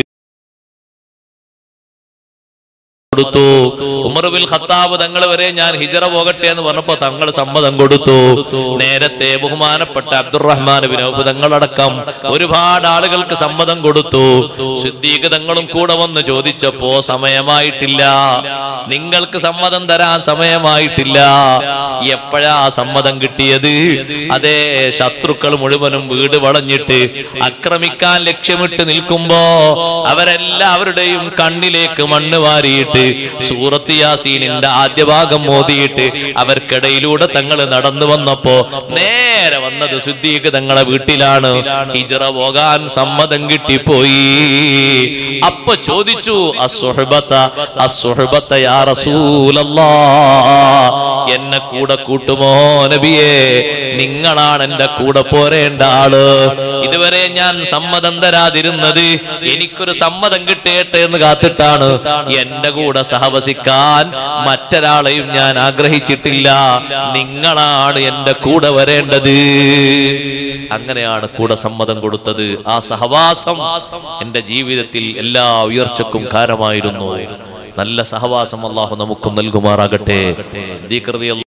കൊടുത്തു ഉമർബിൽ ഖത്താബ് തങ്ങൾ വരെ ഞാൻ ഹിജറ പോകട്ടെ എന്ന് പറഞ്ഞപ്പോ തങ്ങൾ സമ്മതം കൊടുത്തു നേരത്തെ ബഹുമാനപ്പെട്ട അബ്ദുറഹ്മാൻ ബിൻ ഔഫ് തങ്ങളടക്കം ഒരുപാട് ആളുകൾക്ക് സമ്മതം കൊടുത്തു സിദ്ദീഖ് തങ്ങളും കൂടെ വന്ന് ചോദിച്ചപ്പോ സമയമായിട്ടില്ല നിങ്ങൾക്ക് സമ്മതം തരാൻ സമയമായിട്ടില്ല എപ്പോഴാ സമ്മതം കിട്ടിയത് അതേ ശത്രുക്കൾ മുഴുവനും വീട് വളഞ്ഞിട്ട് ആക്രമിക്കാൻ ലക്ഷ്യമിട്ട് നിൽക്കുമ്പോ അവരെല്ലാവരുടെയും കണ്ണിലേക്ക് മണ്ണ് വാരിയിട്ട് സൂറത്ത് യാസീനിന്റെ ആദ്യ ഭാഗം മോദിയിട്ട് അവർക്കിടയിലൂടെ തങ്ങൾ നടന്നു വന്നപ്പോ നേരെ വന്നത് സിദ്ദീഖ് തങ്ങളെ വീട്ടിലാണ് ഹിജറ പോകാൻ സമ്മതം കിട്ടിപ്പോയി അപ്പൊ ചോദിച്ചു അസുഹബത്ത അസുഹബത്ത യാ റസൂലല്ലാ എന്നെ കൂടെ കൂട്ടുമോ നബിയേ നിങ്ങളാണ് എന്റെ കൂടെ പോരേണ്ട ആള് ഇതുവരെ ഞാൻ സമ്മതം തരാതിരുന്നത് എനിക്കൊരു സമ്മതം കിട്ടേട്ടെ എന്ന് കാത്തിട്ടാണ് എന്റെ കൂടെ സഹവസിക്കാൻ മറ്റൊരാളെയും ഞാൻ ആഗ്രഹിച്ചിട്ടില്ല നിങ്ങളാണ് എന്റെ കൂടെ വരേണ്ടത് അങ്ങനെയാണ് കൂടെ സമ്മതം കൊടുത്തത് ആ സഹവാസം എന്റെ ജീവിതത്തിൽ എല്ലാ ഉയർച്ചക്കും കാരമായിരുന്നു നല്ല സഹവാസം അള്ളാഹു നമുക്കും നൽകുമാറാകട്ടെ സിദ്ദീഖ് റളിയല്ലാഹു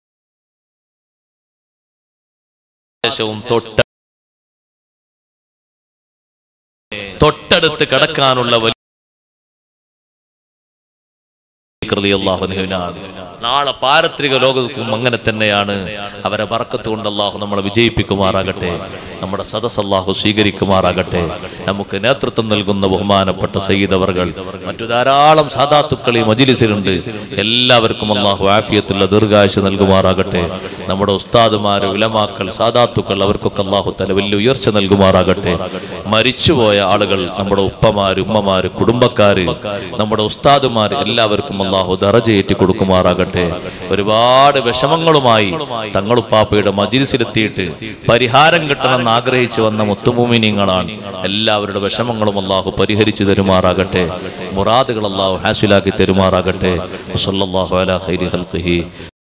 ശേഷവും തൊട്ട തൊട്ടടുത്ത് കിടക്കാനുള്ള വലിയ റളിയല്ലാഹു അൻഹുവിനാണ്. നാളെ പാരത്രിക ലോകത്തും അങ്ങനെ തന്നെയാണ് അവരെ ബർക്കത്ത് കൊണ്ട് അള്ളാഹു നമ്മളെ വിജയിപ്പിക്കുമാറാകട്ടെ നമ്മുടെ സദസ് അള്ളാഹു സ്വീകരിക്കുമാറാകട്ടെ നമുക്ക് നേതൃത്വം നൽകുന്ന ബഹുമാനപ്പെട്ട സയ്യിദവർകൾ മറ്റു ധാരാളം സാധാത്തുക്കൾ ഈ മജിലിസിലുണ്ട് എല്ലാവർക്കും അള്ളാഹു ആഫിയത്തുള്ള ദീർഘായുസ് നൽകുമാറാകട്ടെ നമ്മുടെ ഉസ്താദുമാര് ഉലമാക്കൾ സാധാത്തുക്കൾ അവർക്കൊക്കെ അള്ളാഹു തല വലിയ ഉയർച്ച നൽകുമാറാകട്ടെ മരിച്ചുപോയ ആളുകൾ നമ്മുടെ ഉപ്പമാര് ഉമ്മമാര് കുടുംബക്കാര് നമ്മുടെ ഉസ്താദുമാർ എല്ലാവർക്കും അള്ളാഹു ദറജയേറ്റി കൊടുക്കുമാറാകട്ടെ ഒരുപാട് വിഷമങ്ങളുമായി തങ്ങളുപ്പാപ്പയുടെ മജിലിസിലെത്തിയിട്ട് പരിഹാരം കിട്ടണമെന്ന് ആഗ്രഹിച്ചു വന്ന മുത്തുമൂമിനിങ്ങളാണ് എല്ലാവരുടെ വിഷമങ്ങളും അള്ളാഹു പരിഹരിച്ചു തരുമാറാകട്ടെ മുറാദുകൾ അള്ളാഹു ഹാസിലാക്കി തരുമാറാകട്ടെ വസല്ലല്ലാഹു അലാ ഖൈരി ഖൽഖിഹി